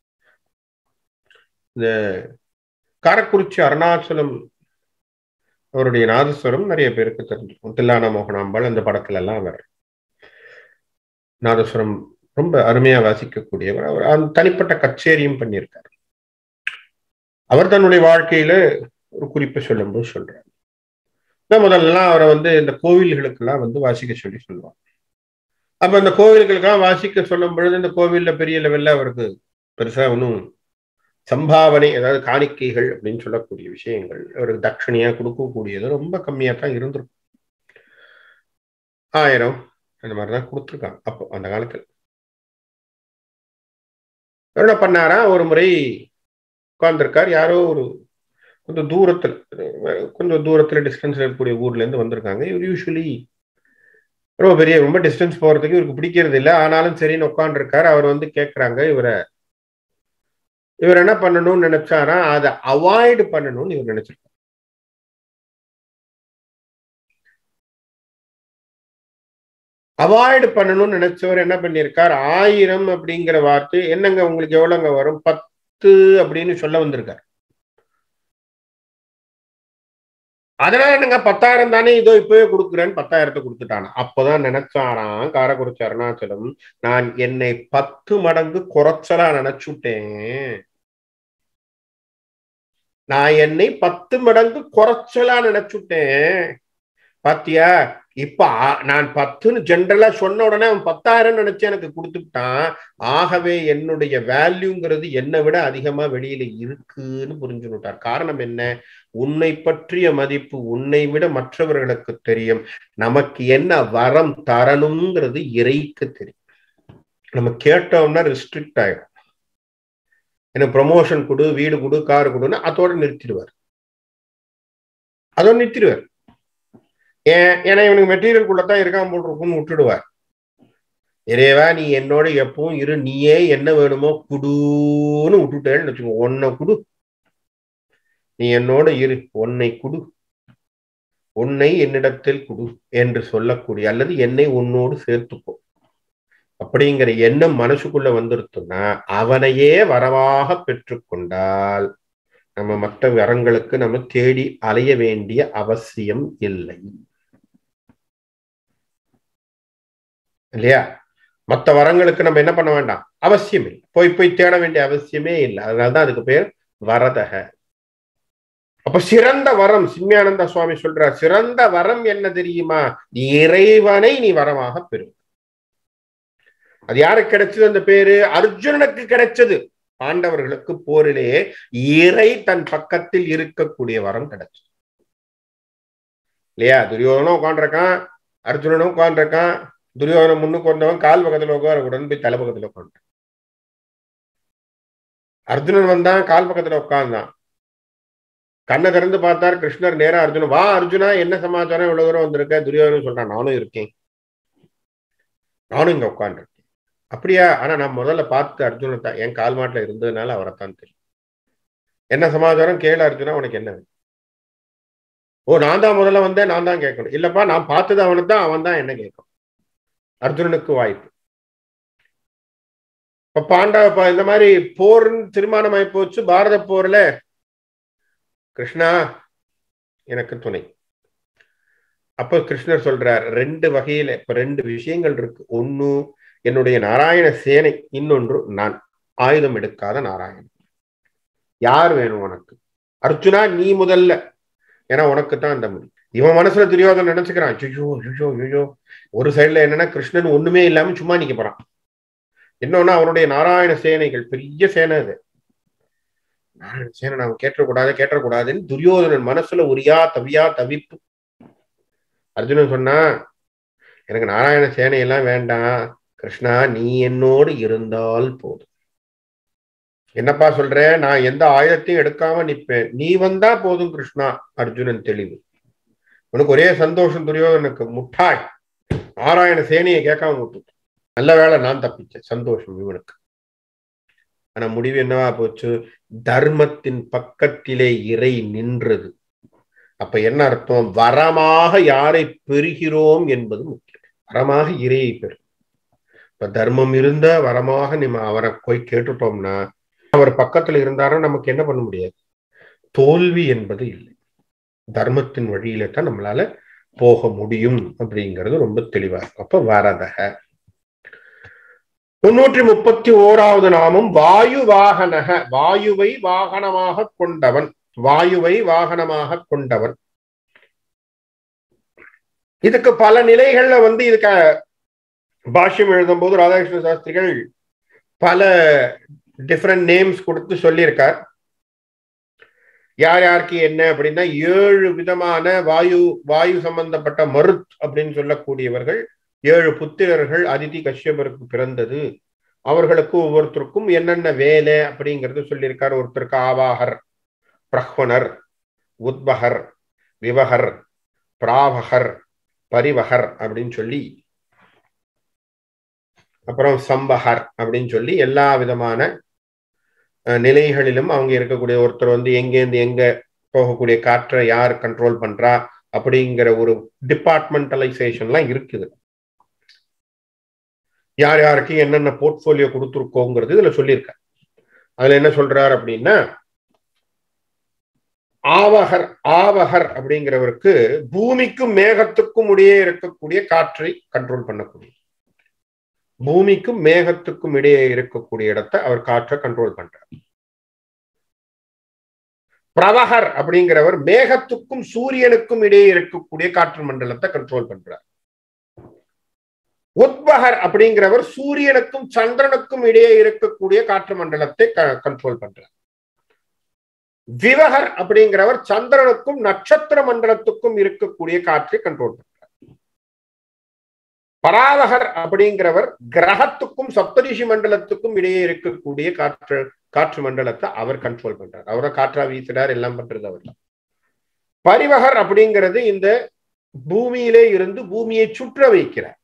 இந்த காரக்குறிச்சி அருணாச்சலம் அவருடைய நாதஸ்வரம் நிறைய பேருக்கு தெரிஞ்சிருக்கும் தில்லானா மோகனாம்பாள் அந்த படத்துல எல்லாம் அவர் நாதஸ்வரம் ரொம்ப அருமையா வாசிக்கக்கூடியவர் அவர் அந்த தனிப்பட்ட கச்சேரியும் பண்ணியிருக்கார் அவர் தன்னுடைய வாழ்க்கையில ஒரு குறிப்பை சொல்லும்போது சொல்றாரு முதல்லாம் அவரை வந்து இந்த கோவில்களுக்கெல்லாம் வந்து வாசிக்க சொல்லி சொல்லுவாங்க அப்ப இந்த கோவில்களுக்கெல்லாம் வாசிக்க சொல்லும் பொழுது இந்த கோவில்ல பெரிய லெவல்ல அவருக்கு பெருசா ஒன்றும் சம்பாவனை அதாவது காணிக்கைகள் அப்படின்னு சொல்லக்கூடிய விஷயங்கள் அவருக்கு தட்சணையா கொடுக்கக்கூடியது ரொம்ப கம்மியா தான் இருந்திருக்கும் ஆயிரம் அந்த மாதிரிதான் கொடுத்துருக்காங்க அப்போ அந்த காலத்துல என்ன பண்ணாரா ஒரு முறை உட்கார்ந்துருக்கார் யாரோ ஒரு கொஞ்சம் தூரத்துல கொஞ்சம் தூரத்துல டிஸ்டன்ஸ்ல இருக்கக்கூடிய ஊர்ல இருந்து வந்திருக்காங்க இவர் யூஸ்வலி ரொம்ப பெரிய ரொம்ப டிஸ்டன்ஸ் போறதுக்கு இவருக்கு பிடிக்கிறது இல்லை ஆனாலும் சரின்னு உட்காந்துருக்காரு அவர் வந்து கேட்கறாங்க இவரை இவர் என்ன பண்ணணும்னு நினைச்சாரா அதை அவாய்டு பண்ணணும்னு இவர் நினைச்சிருக்காரு அவாய்டு பண்ணணும்னு நினைச்சவர் என்ன பண்ணியிருக்கார் ஆயிரம் அப்படிங்கிற வார்த்தை என்னங்க உங்களுக்கு எவ்வளவுங்க வரும் பத்து அப்படின்னு சொல்ல வந்திருக்கார் அதனால என்னங்க பத்தாயிரம் தானே இதோ இப்பவே கொடுக்குறேன்னு பத்தாயிரத்தை கொடுத்துட்டானா அப்பதான் நினைச்சாராம் காரக்குறிச்சி அருணாச்சலம் நான் என்னை பத்து மடங்கு குறைச்சலா நினைச்சுட்டேன் நான் என்னை பத்து மடங்கு குறைச்சலா நினைச்சுட்டேன் பாத்தியா இப்ப நான் பத்துன்னு ஜென்ரலா சொன்ன உடனே அவன் பத்தாயிரம் நினைச்சு எனக்கு கொடுத்துட்டான் ஆகவே என்னுடைய வேல்யூங்கிறது என்னை விட அதிகமா வெளியில இருக்குன்னு புரிஞ்சுட்டார் காரணம் என்ன உன்னை பற்றிய மதிப்பு உன்னை விட மற்றவர்களுக்கு தெரியும் நமக்கு என்ன வரம் தரணுங்கிறது இறைக்கு தெரியும் நம்ம கேட்டோம்னா ரெஸ்ட்ரிக்ட் ஆயிடும் எனக்கு ப்ரொமோஷன் கொடு வீடு கொடு கார் கொடுன்னு அதோட நிறுத்திடுவார் அதோட நிறுத்திடுவார் ஏன் ஏன்னா இவனுக்கு மெட்டீரியல் குள்ளதான் இருக்கான் போல் இருக்கும்னு விட்டுடுவார் இறைவா நீ என்னோட எப்பவும் இரு நீயே என்ன வேணுமோ குடுன்னு விட்டுட்டேன்னு வச்சுக்கோ ஒன்ன குடு நீ என்னோட இரு உன்னை குடு உன்னை என்னிடத்தில் குடு என்று சொல்லக்கூடிய அல்லது என்னை உன்னோடு சேர்த்துக்கோ அப்படிங்கிற எண்ணம் மனசுக்குள்ள வந்துருத்துன்னா அவனையே வரவாக பெற்றுக்கொண்டால் நம்ம மற்ற வரங்களுக்கு நம்ம தேடி அலைய வேண்டிய அவசியம் இல்லை இல்லையா மற்ற வரங்களுக்கு நம்ம என்ன பண்ண வேண்டாம் அவசியம் இல்லை போய் போய் தேட வேண்டிய அவசியமே இல்லை அதனாலதான் அதுக்கு பேர் வரதக அப்ப சிறந்த வரம் சிம்யானந்த சுவாமி சொல்றார் சிறந்த வரம் என்ன தெரியுமா இறைவனை நீ வரமாக பெறு அது யாருக்கு கிடைச்சது அந்த பேரு அர்ஜுனனுக்கு கிடைச்சது பாண்டவர்களுக்கு போரிலே இறை தன் பக்கத்தில் இருக்கக்கூடிய வரம் கிடைச்சது இல்லையா துரியோதனும் உட்காந்துருக்கான் அர்ஜுனனும் உட்காந்துருக்கான் துரியோதனம் முன்னுக்கு வந்தவன் கால் பக்கத்துல உட்காரக்கூடாதுன்னு போய் தலை பக்கத்துல உட்காந்து அர்ஜுனன் வந்தான் கால் பக்கத்துல உட்கார்ந்தான் கண்ணை திறந்து பார்த்தார் கிருஷ்ணர் நேரா அர்ஜுனன் வா அர்ஜுனா என்ன சமாச்சாரம் இவ்வளவு தூரம் வந்திருக்க துரியோதனன் சொல்றான் நானும் இருக்கேன் நானும் இங்க உட்காந்துருக்கேன் அப்படியா ஆனா நான் முதல்ல பார்த்து அர்ஜுனை தான் என் கால் மாட்டில் இருந்ததுனால அவரைத்தான் தெரியும் என்ன சமாச்சாரம் கேளு அர்ஜுனா உனக்கு என்ன ஓ நான் தான் முதல்ல வந்தேன் நான் தான் கேட்கணும் இல்லப்பா நான் பார்த்தது அவனுக்கு தான் அவன் தான் என்ன கேட்கும் அர்ஜுனனுக்கு வாய்ப்பு இப்ப பாண்டவ இந்த மாதிரி போர்னு தீர்மானம் ஆகி போச்சு பாரத போர்ல கிருஷ்ணா எனக்கு துணை அப்ப கிருஷ்ணர் சொல்றார் ரெண்டு வகையில இப்ப ரெண்டு விஷயங்கள் இருக்கு ஒன்னு என்னுடைய நாராயண சேனை இன்னொன்று நான் ஆயுதம் எடுக்காத நாராயணன் யார் வேணும் உனக்கு அர்ஜுனா நீ முதல்ல ஏன்னா உனக்கு தான் அந்த முடி இவன் மனசுல துரியோதன் நினைச்சுக்கிறான் ஐயோ ஐயோ ஐயோ ஒரு சைடுல என்னன்னா கிருஷ்ணன் ஒண்ணுமே இல்லாம சும்மா நிக்க போறான் இன்னொன்னு அவனுடைய நாராயண சேனைகள் பெரிய சேனை அது நாராயண சேனை நாம கேட்டக்கூடாது கேட்டக்கூடாதுன்னு துரியோதனன் மனசுல உரியா தவியா தவிப்பு அர்ஜுனன் சொன்னா எனக்கு நாராயண சேனையெல்லாம் வேண்டாம் கிருஷ்ணா நீ என்னோடு இருந்தால் போதும் என்னப்பா சொல்ற நான் எந்த ஆயுதத்தையும் எடுக்காம நிப்பேன் நீ வந்தா போதும் கிருஷ்ணா அர்ஜுனன் தெளிவு உனக்கு ஒரே சந்தோஷம் துரியோதனுக்கு முட்டாய் நாராயண சேனையை கேட்காம விட்டு நல்ல வேலை நான் தப்பிச்சேன் சந்தோஷம் இவனுக்கு ஆனா முடிவு என்னவா போச்சு தர்மத்தின் பக்கத்திலே இறை நின்றது அப்ப என்ன அர்த்தம் வரமாக யாரை பெறுகிறோம் என்பது முக்கியம் வரமாக இறையை பெறும் இப்ப தர்மம் இருந்த வரமாக நம்ம அவரை போய் கேட்டுட்டோம்னா அவர் பக்கத்துல இருந்தாருன்னா நமக்கு என்ன பண்ண முடியாது தோல்வி என்பது இல்லை தர்மத்தின் வழியில தான் நம்மளால போக முடியும் அப்படிங்கிறது ரொம்ப தெளிவா இருக்கும் அப்ப வரதக முன்னூற்றி முப்பத்தி ஓராவது நாமம் வாயு வாகனக வாயுவை வாகனமாக கொண்டவன் வாயுவை வாகனமாக கொண்டவன் இதுக்கு பல நிலைகள்ல வந்து இதுக்கு பாஷ்யம் எழுதும் போது ராதாகிருஷ்ண சாஸ்திரிகள் பல டிஃப்ரெண்ட் நேம்ஸ் கொடுத்து சொல்லியிருக்கார் யார் யாருக்கு என்ன அப்படின்னா ஏழு விதமான வாயு வாயு சம்பந்தப்பட்ட மருத் அப்படின்னு சொல்லக்கூடியவர்கள் ஏழு புத்திரர்கள் அதிதி கஷ்யபருக்கு பிறந்தது அவர்களுக்கு ஒவ்வொருத்தருக்கும் என்னென்ன வேலை அப்படிங்கிறது சொல்லியிருக்கார் ஒருத்தருக்கு ஆவாகர் பிரஹ்வனர் உத்பகர் விவகர் பிராவகர் பரிவகர் அப்படின்னு சொல்லி அப்புறம் சம்பகர் அப்படின்னு சொல்லி எல்லா விதமான நிலைகளிலும் அவங்க இருக்கக்கூடிய ஒருத்தர் வந்து எங்கேருந்து எங்க போகக்கூடிய காற்றை யார் கண்ட்ரோல் பண்றா அப்படிங்கிற ஒரு டிபார்ட்மெண்டலைசேஷன்லாம் இருக்குது யார் யாருக்கு என்னென்ன போர்ட்போலியோ கொடுத்துருக்கோங்கிறது இதுல சொல்லியிருக்க அதுல என்ன சொல்றார் அப்படின்னா ஆவகர் ஆவகர் அப்படிங்கிறவருக்கு பூமிக்கும் மேகத்துக்கும் இடையே இருக்கக்கூடிய காற்றை கண்ட்ரோல் பண்ணக்கூடிய பூமிக்கும் மேகத்துக்கும் இடையே இருக்கக்கூடிய இடத்தை அவர் காற்றை கண்ட்ரோல் பண்றார் பிரவகர் அப்படிங்கிறவர் மேகத்துக்கும் சூரியனுக்கும் இடையே இருக்கக்கூடிய காற்று மண்டலத்தை கண்ட்ரோல் பண்றார் உத்பகர் அப்படிங்கிறவர் சூரியனுக்கும் சந்திரனுக்கும் இடையே இருக்கக்கூடிய காற்று மண்டலத்தை கண்ட்ரோல் பண்றார் விவகர் அப்படிங்கிறவர் சந்திரனுக்கும் நட்சத்திர மண்டலத்துக்கும் இருக்கக்கூடிய காற்றை கண்ட்ரோல் பண்றார் பராவகர் அப்படிங்கிறவர் கிரகத்துக்கும் சப்தரிஷி மண்டலத்துக்கும் இடையே இருக்கக்கூடிய காற்று காற்று மண்டலத்தை அவர் கண்ட்ரோல் பண்றார் அவரை காற்றா வீசுறார் எல்லாம் பண்றது அவர் பரிவகர் அப்படிங்கிறது இந்த பூமியிலே இருந்து பூமியை சுற்ற வைக்கிறார்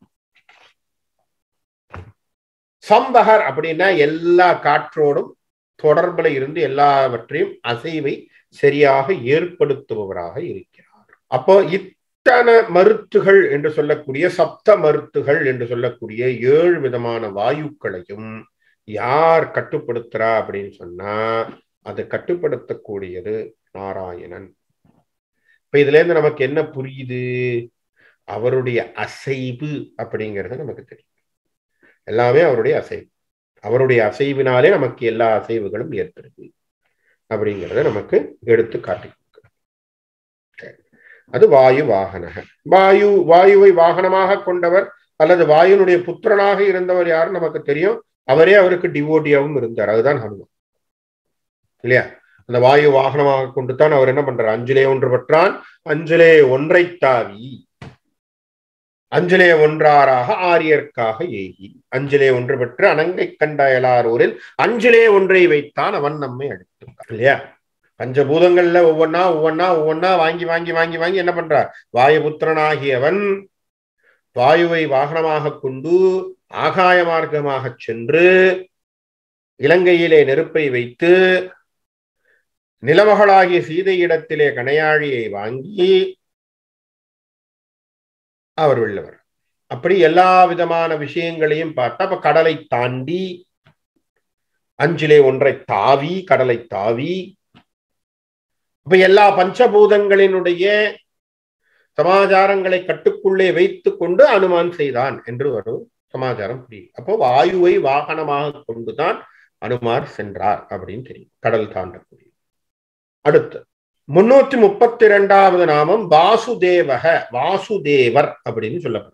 சம்பகர் அப்படின்னா எல்லா காற்றோடும் தொடர்புல இருந்து எல்லாவற்றையும் அசைவை சரியாக ஏற்படுத்துபவராக இருக்கிறார் அப்போ இத்தனை மருத்துகள் என்று சொல்லக்கூடிய சப்த மருத்துகள் என்று சொல்லக்கூடிய ஏழு விதமான வாயுக்களையும் யார் கட்டுப்படுத்துறா அப்படின்னு சொன்னா அதை கட்டுப்படுத்தக்கூடியது நாராயணன் இப்ப இதுல இருந்து நமக்கு என்ன புரியுது அவருடைய அசைவு அப்படிங்கிறது நமக்கு தெரியும் எல்லாமே அவருடைய அசைவு அவருடைய அசைவினாலே நமக்கு எல்லா அசைவுகளும் ஏற்படுது அப்படிங்கிறத நமக்கு எடுத்து காட்டி அது வாயு வாகனக வாயு வாயுவை வாகனமாக கொண்டவர் அல்லது வாயுனுடைய புத்திரனாக இருந்தவர் யாரும் நமக்கு தெரியும் அவரே அவருக்கு டிவோட்டியாவும் இருந்தார் அதுதான் ஹனுமான் இல்லையா அந்த வாயு வாகனமாக கொண்டு தான் அவர் என்ன பண்றார் அஞ்சிலே ஒன்று பெற்றான் அஞ்சிலே ஒன்றை தாவி அஞ்சலே ஒன்றாராக ஆரியர்க்காக ஏகி அஞ்சிலே ஒன்று பெற்று அனங்கை கண்டாயலாரூரில் அஞ்சிலே ஒன்றை வைத்தான் அவன் நம்மை அடித்துட்டான் இல்லையா பஞ்சபூதங்கள்ல ஒவ்வொன்னா ஒவ்வொன்னா ஒவ்வொன்னா வாங்கி வாங்கி வாங்கி வாங்கி என்ன பண்றார் வாயுபுத்திரனாகியவன் வாயுவை வாகனமாக கொண்டு ஆகாய மார்க்கமாக சென்று இலங்கையிலே நெருப்பை வைத்து நிலமகளாகிய சீதையிடத்திலே கனையாழியை வாங்கி அவர் உள்ளவர் அப்படி எல்லா விதமான விஷயங்களையும் பார்த்தா அப்ப கடலை தாண்டி அஞ்சிலே ஒன்றை தாவி கடலை தாவி அப்ப எல்லா பஞ்சபூதங்களினுடைய சமாச்சாரங்களை கட்டுக்குள்ளே வைத்து கொண்டு அனுமான் செய்தான் என்று ஒரு சமாச்சாரம் புரியும் அப்போ வாயுவை வாகனமாக கொண்டுதான் அனுமார் சென்றார் அப்படின்னு தெரியும் கடல் தாண்டக்கூடிய அடுத்து முன்னூத்தி முப்பத்தி இரண்டாவது நாமம் வாசுதேவக வாசுதேவர் அப்படின்னு சொல்லப்படும்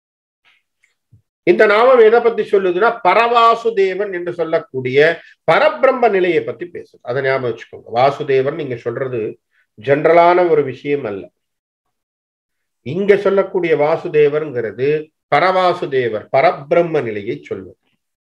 இந்த நாமம் எதை பத்தி சொல்லுதுன்னா பரவாசுதேவன் என்று சொல்லக்கூடிய பரபிரம்ம நிலையை பத்தி பேசுது அதை ஞாபகம் வச்சுக்கோங்க வாசுதேவன் நீங்க சொல்றது ஜென்ரலான ஒரு விஷயம் அல்ல இங்க சொல்லக்கூடிய வாசுதேவர்ங்கிறது பரவாசுதேவர் பரபிரம்ம நிலையை சொல்வது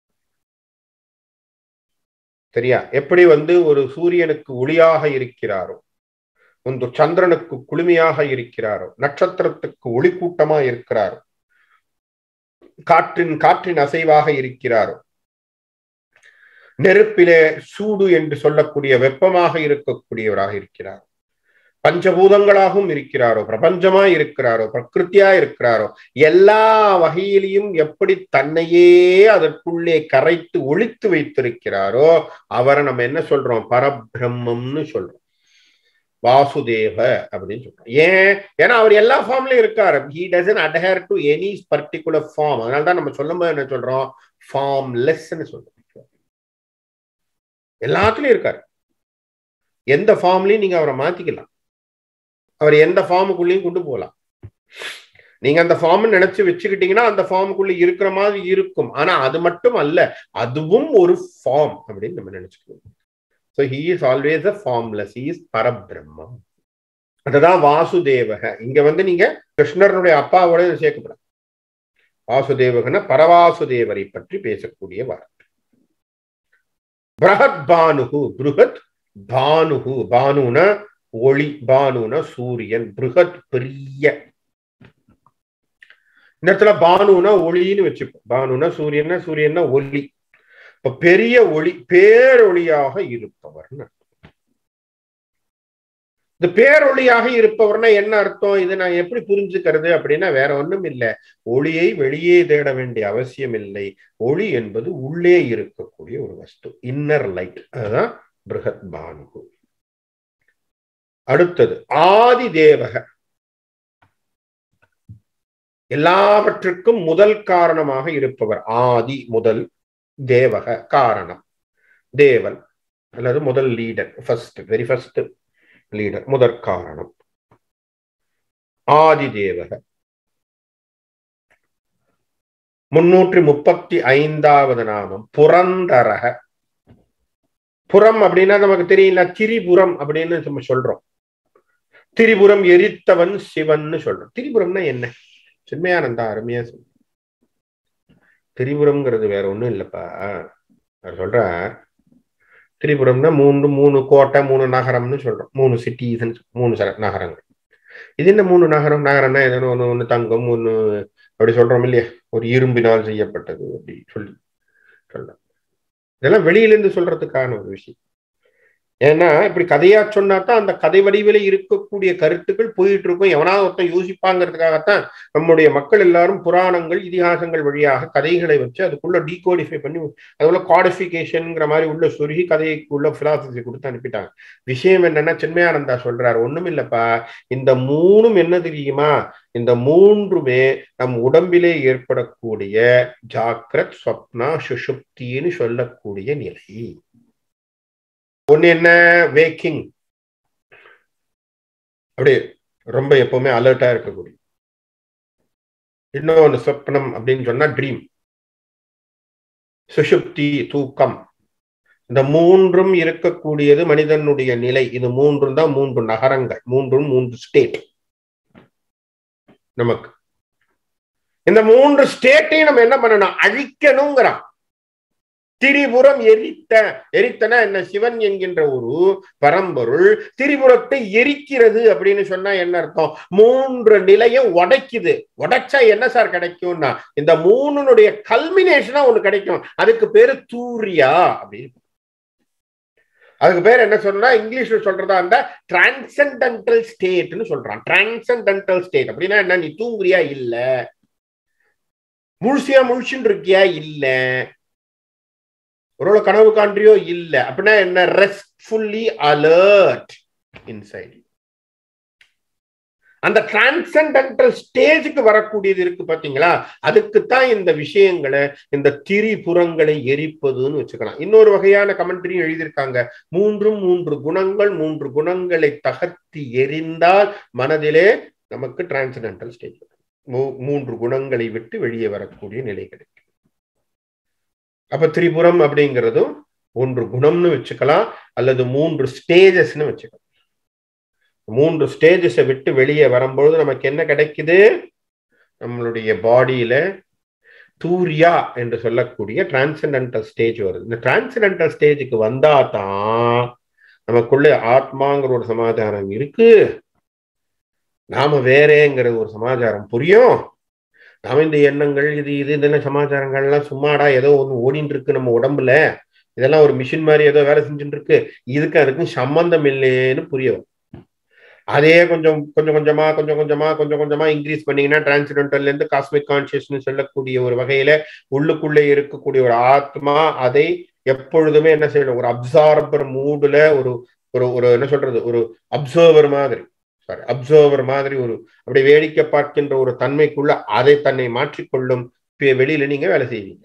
சரியா எப்படி வந்து ஒரு சூரியனுக்கு ஒளியாக இருக்கிறாரோ ಒಂದು சந்திரனுக்கு குளுமையாக இருக்கிறாரோ நட்சத்திரத்துக்கு ஒளி கூட்டமா இருக்கிறாரோ காற்றின் காற்றின் அசைவாக இருக்கிறாரோ நெருப்பிலே சூடு என்று சொல்லக்கூடிய வெப்பமாக இருக்கக்கூடியவராக இருக்கிறார் பஞ்சபூதங்களாகவும் இருக்கிறாரோ பிரபஞ்சமா இருக்கிறாரோ பிரகிருத்தியா இருக்கிறாரோ எல்லா வகையிலையும் எப்படி தன்னையே அதற்குள்ளே கரைத்து ஒழித்து வைத்திருக்கிறாரோ அவரை நம்ம என்ன சொல்றோம் பரபிரம்மம்னு சொல்றோம் வாசுதேவ அப்படின்னு சொல்றோம் ஏன் ஏன்னா அவர் எல்லா ஃபார்ம்லயும் இருக்காரு he doesn't adhere to any particular form அதனால தான் நம்ம சொல்லும்போது என்ன சொல்றோம் ஃபார்ம்லெஸ்ன்னு சொல்றோம் எல்லாத்துலயும் இருக்காரு எந்த ஃபார்ம்லயும் நீங்க அவரை மாத்திக்கலாம் அவர் எந்த ஃபார்முக்குள்ளேயும் கொண்டு போகலாம் நீங்க அந்த ஃபார்ம் நினைச்சு வச்சுக்கிட்டீங்கன்னா அந்த ஃபார்முக்குள்ள இருக்கிற மாதிரி இருக்கும் ஆனா அது மட்டும் அல்ல அதுவும் ஒரு ஃபார்ம் அப்படின்னு நம்ம நினைச்சுக்கணும் so he is always a formless he is பரபிரம்மா அதுதான் வாசுதேவக இங்க வந்து நீங்க கிருஷ்ணருடைய அப்பாவோட சேர்க்கப்படாது வாசுதேவகன பரவாசுதேவரை பற்றி பேசக்கூடிய வார்த்தை பிரஹத் பானுகு புருகத் பானுகு பானுன ஒளி பானுன சூரியன் புருகத் பெரிய இந்த இடத்துல பானுனா ஒளின்னு வச்சுப்போம் பானுனா சூரியன்னா சூரியன்னா ஒளி இப்ப பெரிய ஒளி பேரொளியாக இருப்பவர்னு இந்த பேரொளியாக இருப்பவர்னா என்ன அர்த்தம் இது நான் எப்படி புரிஞ்சுக்கிறது அப்படின்னா வேற ஒண்ணும் இல்லை ஒளியை வெளியே தேட வேண்டிய அவசியம் இல்லை ஒளி என்பது உள்ளே இருக்கக்கூடிய ஒரு வஸ்து இன்னர் லைட் அதுதான் பிருகத் பானு அடுத்தது ஆதி தேவக எல்லாவற்றுக்கும் முதல் காரணமாக இருப்பவர் ஆதி முதல் தேவக காரணம் தேவன் அல்லது முதல் leader first very first leader முதற் காரணம் ஆதி தேவக முன்னூற்றி முப்பத்தி ஐந்தாவது நாமம் புரந்தரக புறம் அப்படின்னா நமக்கு தெரியல திரிபுரம் அப்படின்னு நம்ம சொல்றோம் திரிபுரம் எரித்தவன் சிவன் சொல்றோம் திரிபுரம்னா என்ன சின்மயானந்தா அருமையா சொல் திரிபுரம்ங்கிறது வேற ஒண்ணும் இல்லப்பா அவர் சொல்ற திரிபுரம்னா மூணு மூணு கோட்டை மூணு நகரம்னு சொல்றோம் மூணு சிட்டிஸ் மூணு நகரங்கள் இது என்ன மூணு நகரம் நகரம்னா எதனா ஒன்று ஒன்று தங்கம் ஒன்று அப்படி சொல்றோம் இல்லையா ஒரு இரும்பினால் செய்யப்பட்டது அப்படி சொல்லி சொல்றோம் இதெல்லாம் வெளியிலேருந்து சொல்றதுக்கான ஒரு விஷயம் ஏன்னா இப்படி கதையா சொன்னா தான் அந்த கதை வடிவில இருக்கக்கூடிய கருத்துக்கள் போயிட்டு இருக்கும் எவனாவது ஒருத்தன் யோசிப்பாங்கிறதுக்காகத்தான் நம்முடைய மக்கள் எல்லாரும் புராணங்கள் இதிகாசங்கள் வழியாக கதைகளை வச்சு அதுக்குள்ள டீகோடிஃபை பண்ணி அதுக்குள்ள காடிஃபிகேஷன்ங்கிற மாதிரி உள்ள சொருகி கதைக்குள்ள பிலாசபி கொடுத்து அனுப்பிட்டாங்க விஷயம் என்னன்னா சின்மயானந்தா சொல்றாரு ஒண்ணும் இல்லப்பா இந்த மூணும் என்ன தெரியுமா இந்த மூன்றுமே நம் உடம்பிலே ஏற்படக்கூடிய ஜாக்கிரத் ஸ்வப்னா சுஷுப்தின்னு சொல்லக்கூடிய நிலை ஒன்னு என்ன வேக்கிங் அப்படியே ரொம்ப எப்பவுமே அலர்ட்டா இருக்கக்கூடிய இன்னொன்னு சொப்னம் அப்படின்னு சொன்னா ட்ரீம் சுஷுப்தி தூக்கம் இந்த மூன்றும் இருக்கக்கூடியது மனிதனுடைய நிலை இது மூன்றும் தான் மூன்று நகரங்கள் மூன்றும் மூன்று ஸ்டேட் நமக்கு இந்த மூன்று ஸ்டேட்டையும் நம்ம என்ன பண்ணணும் அழிக்கணுங்கிறான் திரிபுரம் எரித்த எரித்தன என்ன சிவன் என்கின்ற ஒரு பரம்பொருள் திரிபுரத்தை எரிக்கிறது அப்படின்னு சொன்னா என்ன அர்த்தம் மூன்று நிலையும் உடைக்குது உடைச்சா என்ன சார் கிடைக்கும்னா இந்த மூணுனுடைய கல்மினேஷனா ஒண்ணு கிடைக்கும் அதுக்கு பேரு தூரியா அப்படின்னு அதுக்கு பேர் என்ன சொன்னா இங்கிலீஷ்ல சொல்றதா அந்த டிரான்சென்டென்டல் ஸ்டேட்னு சொல்றான் டிரான்சென்டென்டல் ஸ்டேட் அப்படின்னா என்ன நீ தூங்குறியா இல்ல முழுசியா முழிச்சுட்டு இருக்கியா இல்ல ஒரு கனவு காண்றியோ இல்ல அப்படின்னா என்ன ரெஸ்ட்ஃபுல்லி அலர்ட் இன்சைட் அந்த டிரான்சென்டென்டல் ஸ்டேஜுக்கு வரக்கூடியது இருக்கு பாத்தீங்களா அதுக்குத்தான் இந்த விஷயங்களை இந்த திரிபுறங்களை எரிப்பதுன்னு வச்சுக்கலாம் இன்னொரு வகையான கமெண்ட்ரியும் எழுதியிருக்காங்க மூன்றும் மூன்று குணங்கள் மூன்று குணங்களை தகர்த்தி எரிந்தால் மனதிலே நமக்கு டிரான்சென்டென்டல் ஸ்டேஜ் மூன்று குணங்களை விட்டு வெளியே வரக்கூடிய நிலை கிடைக்கும் அப்ப திரிபுரம் அப்படிங்கிறதும் ஒன்று குணம்னு வச்சுக்கலாம் அல்லது மூன்று ஸ்டேஜஸ்னு வச்சுக்கலாம் மூன்று ஸ்டேஜஸை விட்டு வெளியே வரும்பொழுது நமக்கு என்ன கிடைக்குது நம்மளுடைய பாடியில தூரியா என்று சொல்லக்கூடிய டிரான்சென்டென்டல் ஸ்டேஜ் வருது இந்த டிரான்சென்டென்டல் ஸ்டேஜுக்கு வந்தா தான் நமக்குள்ள ஆத்மாங்கிற ஒரு சமாச்சாரம் இருக்கு நாம வேறேங்கிற ஒரு சமாச்சாரம் புரியும் நாம இந்த எண்ணங்கள் இது இது இதெல்லாம் சமாச்சாரங்கள்லாம் சும்மாடா ஏதோ ஒன்று ஓடிட்டு இருக்கு நம்ம உடம்புல இதெல்லாம் ஒரு மிஷின் மாதிரி ஏதோ வேலை செஞ்சுட்டு இருக்கு இதுக்கு அதுக்கும் சம்பந்தம் இல்லைன்னு புரிய அதே கொஞ்சம் கொஞ்சம் கொஞ்சமா கொஞ்சம் கொஞ்சமா கொஞ்சம் கொஞ்சமா இன்க்ரீஸ் பண்ணீங்கன்னா டிரான்சிடென்டல்ல இருந்து காஸ்மிக் கான்சியஸ்னு சொல்லக்கூடிய ஒரு வகையில உள்ளுக்குள்ளே இருக்கக்கூடிய ஒரு ஆத்மா அதை எப்பொழுதுமே என்ன செய்யணும் ஒரு அப்சார்பர் மூடுல ஒரு ஒரு ஒரு என்ன சொல்றது ஒரு அப்சர்வர் மாதிரி சாரி அப்சர்வர் மாதிரி ஒரு அப்படி வேடிக்கை பார்க்கின்ற ஒரு தன்மைக்குள்ள அதை தன்னை மாற்றிக்கொள்ளும் வெளியில நீங்க வேலை செய்வீங்க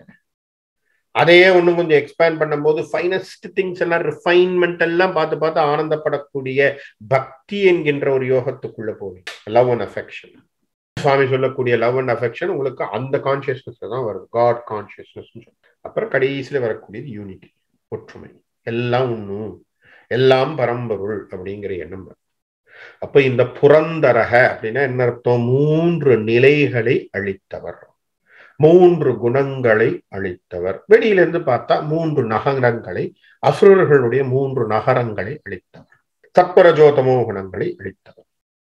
அதையே இன்னும் கொஞ்சம் எக்ஸ்பேண்ட் பண்ணும்போது ஃபைனஸ்ட் திங்ஸ் எல்லாம் ரிஃபைன்மெண்ட் எல்லாம் பார்த்து பார்த்து ஆனந்தப்படக்கூடிய பக்தி என்கின்ற ஒரு யோகத்துக்குள்ள போவீங்க லவ் அண்ட் அஃபெக்ஷன் சுவாமி சொல்லக்கூடிய லவ் அண்ட் அஃபெக்ஷன் உங்களுக்கு அந்த கான்சியஸ்னஸ் தான் வருது காட் கான்சியஸ்னஸ் அப்புறம் கடைசியில வரக்கூடியது யூனிட்டி ஒற்றுமை எல்லாம் ஒன்றும் எல்லாம் பரம்பொருள் அப்படிங்கிற எண்ணம் அப்ப இந்த புரந்தரக அப்படின்னா என்ன அர்த்தம் மூன்று நிலைகளை அளித்தவர் மூன்று குணங்களை அளித்தவர் வெளியிலிருந்து பார்த்தா மூன்று நகரங்களை அசுரர்களுடைய மூன்று நகரங்களை அளித்தவர் சத்பரஜோதமோ குணங்களை அளித்தவர்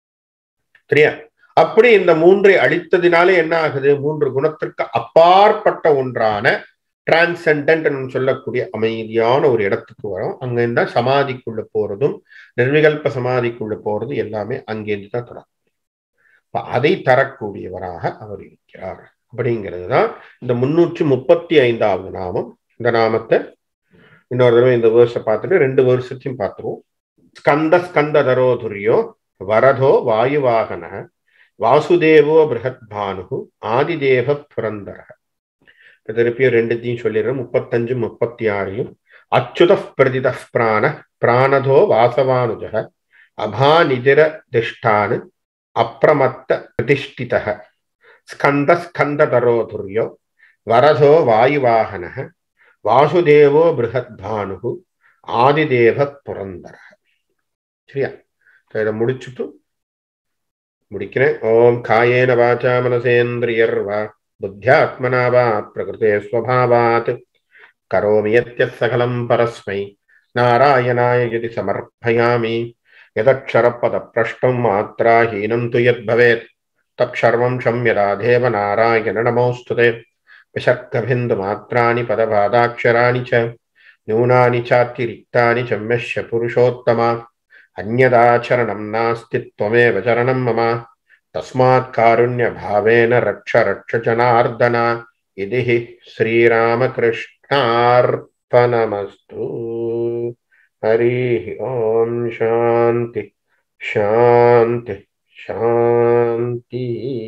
சரியா அப்படி இந்த மூன்றை அளித்ததினாலே என்ன ஆகுது மூன்று குணத்திற்கு அப்பாற்பட்ட ஒன்றான டிரான்சென்டன்ட் சொல்லக்கூடிய அமைதியான ஒரு இடத்துக்கு வரும் அங்கிருந்தா சமாதிக்குள்ள போறதும் நிர்விகல்ப சமாதிக்குள்ள போறது எல்லாமே அங்கேருந்து தான் தொடங்கும் அதை தரக்கூடியவராக அவர் இருக்கிறார் அப்படிங்கிறது தான் இந்த முன்னூற்றி முப்பத்தி ஐந்தாவது நாமம் இந்த நாமத்தை இன்னொரு தடவை இந்த வேர்ஸை பார்த்துட்டு ரெண்டு வருஷத்தையும் பார்த்துருவோம் ஸ்கந்த ஸ்கந்ததரோதுரியோ வரதோ வாயுவாகன வாசுதேவோ பிரகத் பானு ஆதிதேவ புரந்தர திருப்பியும் ரெண்டுத்தையும் சொல்லிடுறேன் முப்பத்தஞ்சு முப்பத்தி ஆறையும் அச்சுத பிரதித பிராண பிராணதோ வாசவானுஜ அபாநிதிர திஷ்டானு அப்பிரமத்த பிரதிஷ்டித ஸ்கந்த ஸ்கந்ததரோதுரியோ வரதோ வாயுவாகன வாசுதேவோ பிருகத் பானு ஆதிதேவ புரந்தர சரியா இதை முடிச்சுட்டு முடிக்கிறேன் ஓம் காயேன வாச்சா மனசேந்திரியர்வா புத்தியாத்மனா வா பிரகிருதே ஸ்வபாவாத் கரோமி யத்ய சகலம் பரஸ்மை நாராயணாய யதி சமர்ப்பயாமி யதக்ஷரப்பத பிரஷ்டம் மாத்ராஹீனம் து யத் பவேத் தற்சர்வம் ஷம்யராதேவ நாராயண நமோஸ்துதே விசர்க்கபிந்து மாத்ராணி பதபாதாட்சராணி ச न्यूनानि चातिरिक्तानि च म्यश्य पुरुषोत्तमा अन्यदाचरणं नास्ति त्वमेव चरणं मम तस्मात् कारुण्यभावेन रक्ष रक्ष जनार्दन इति हि श्रीरामकृष्णार्पणमस्तु हरिः ॐ शान्ति शान्ति शान्तिः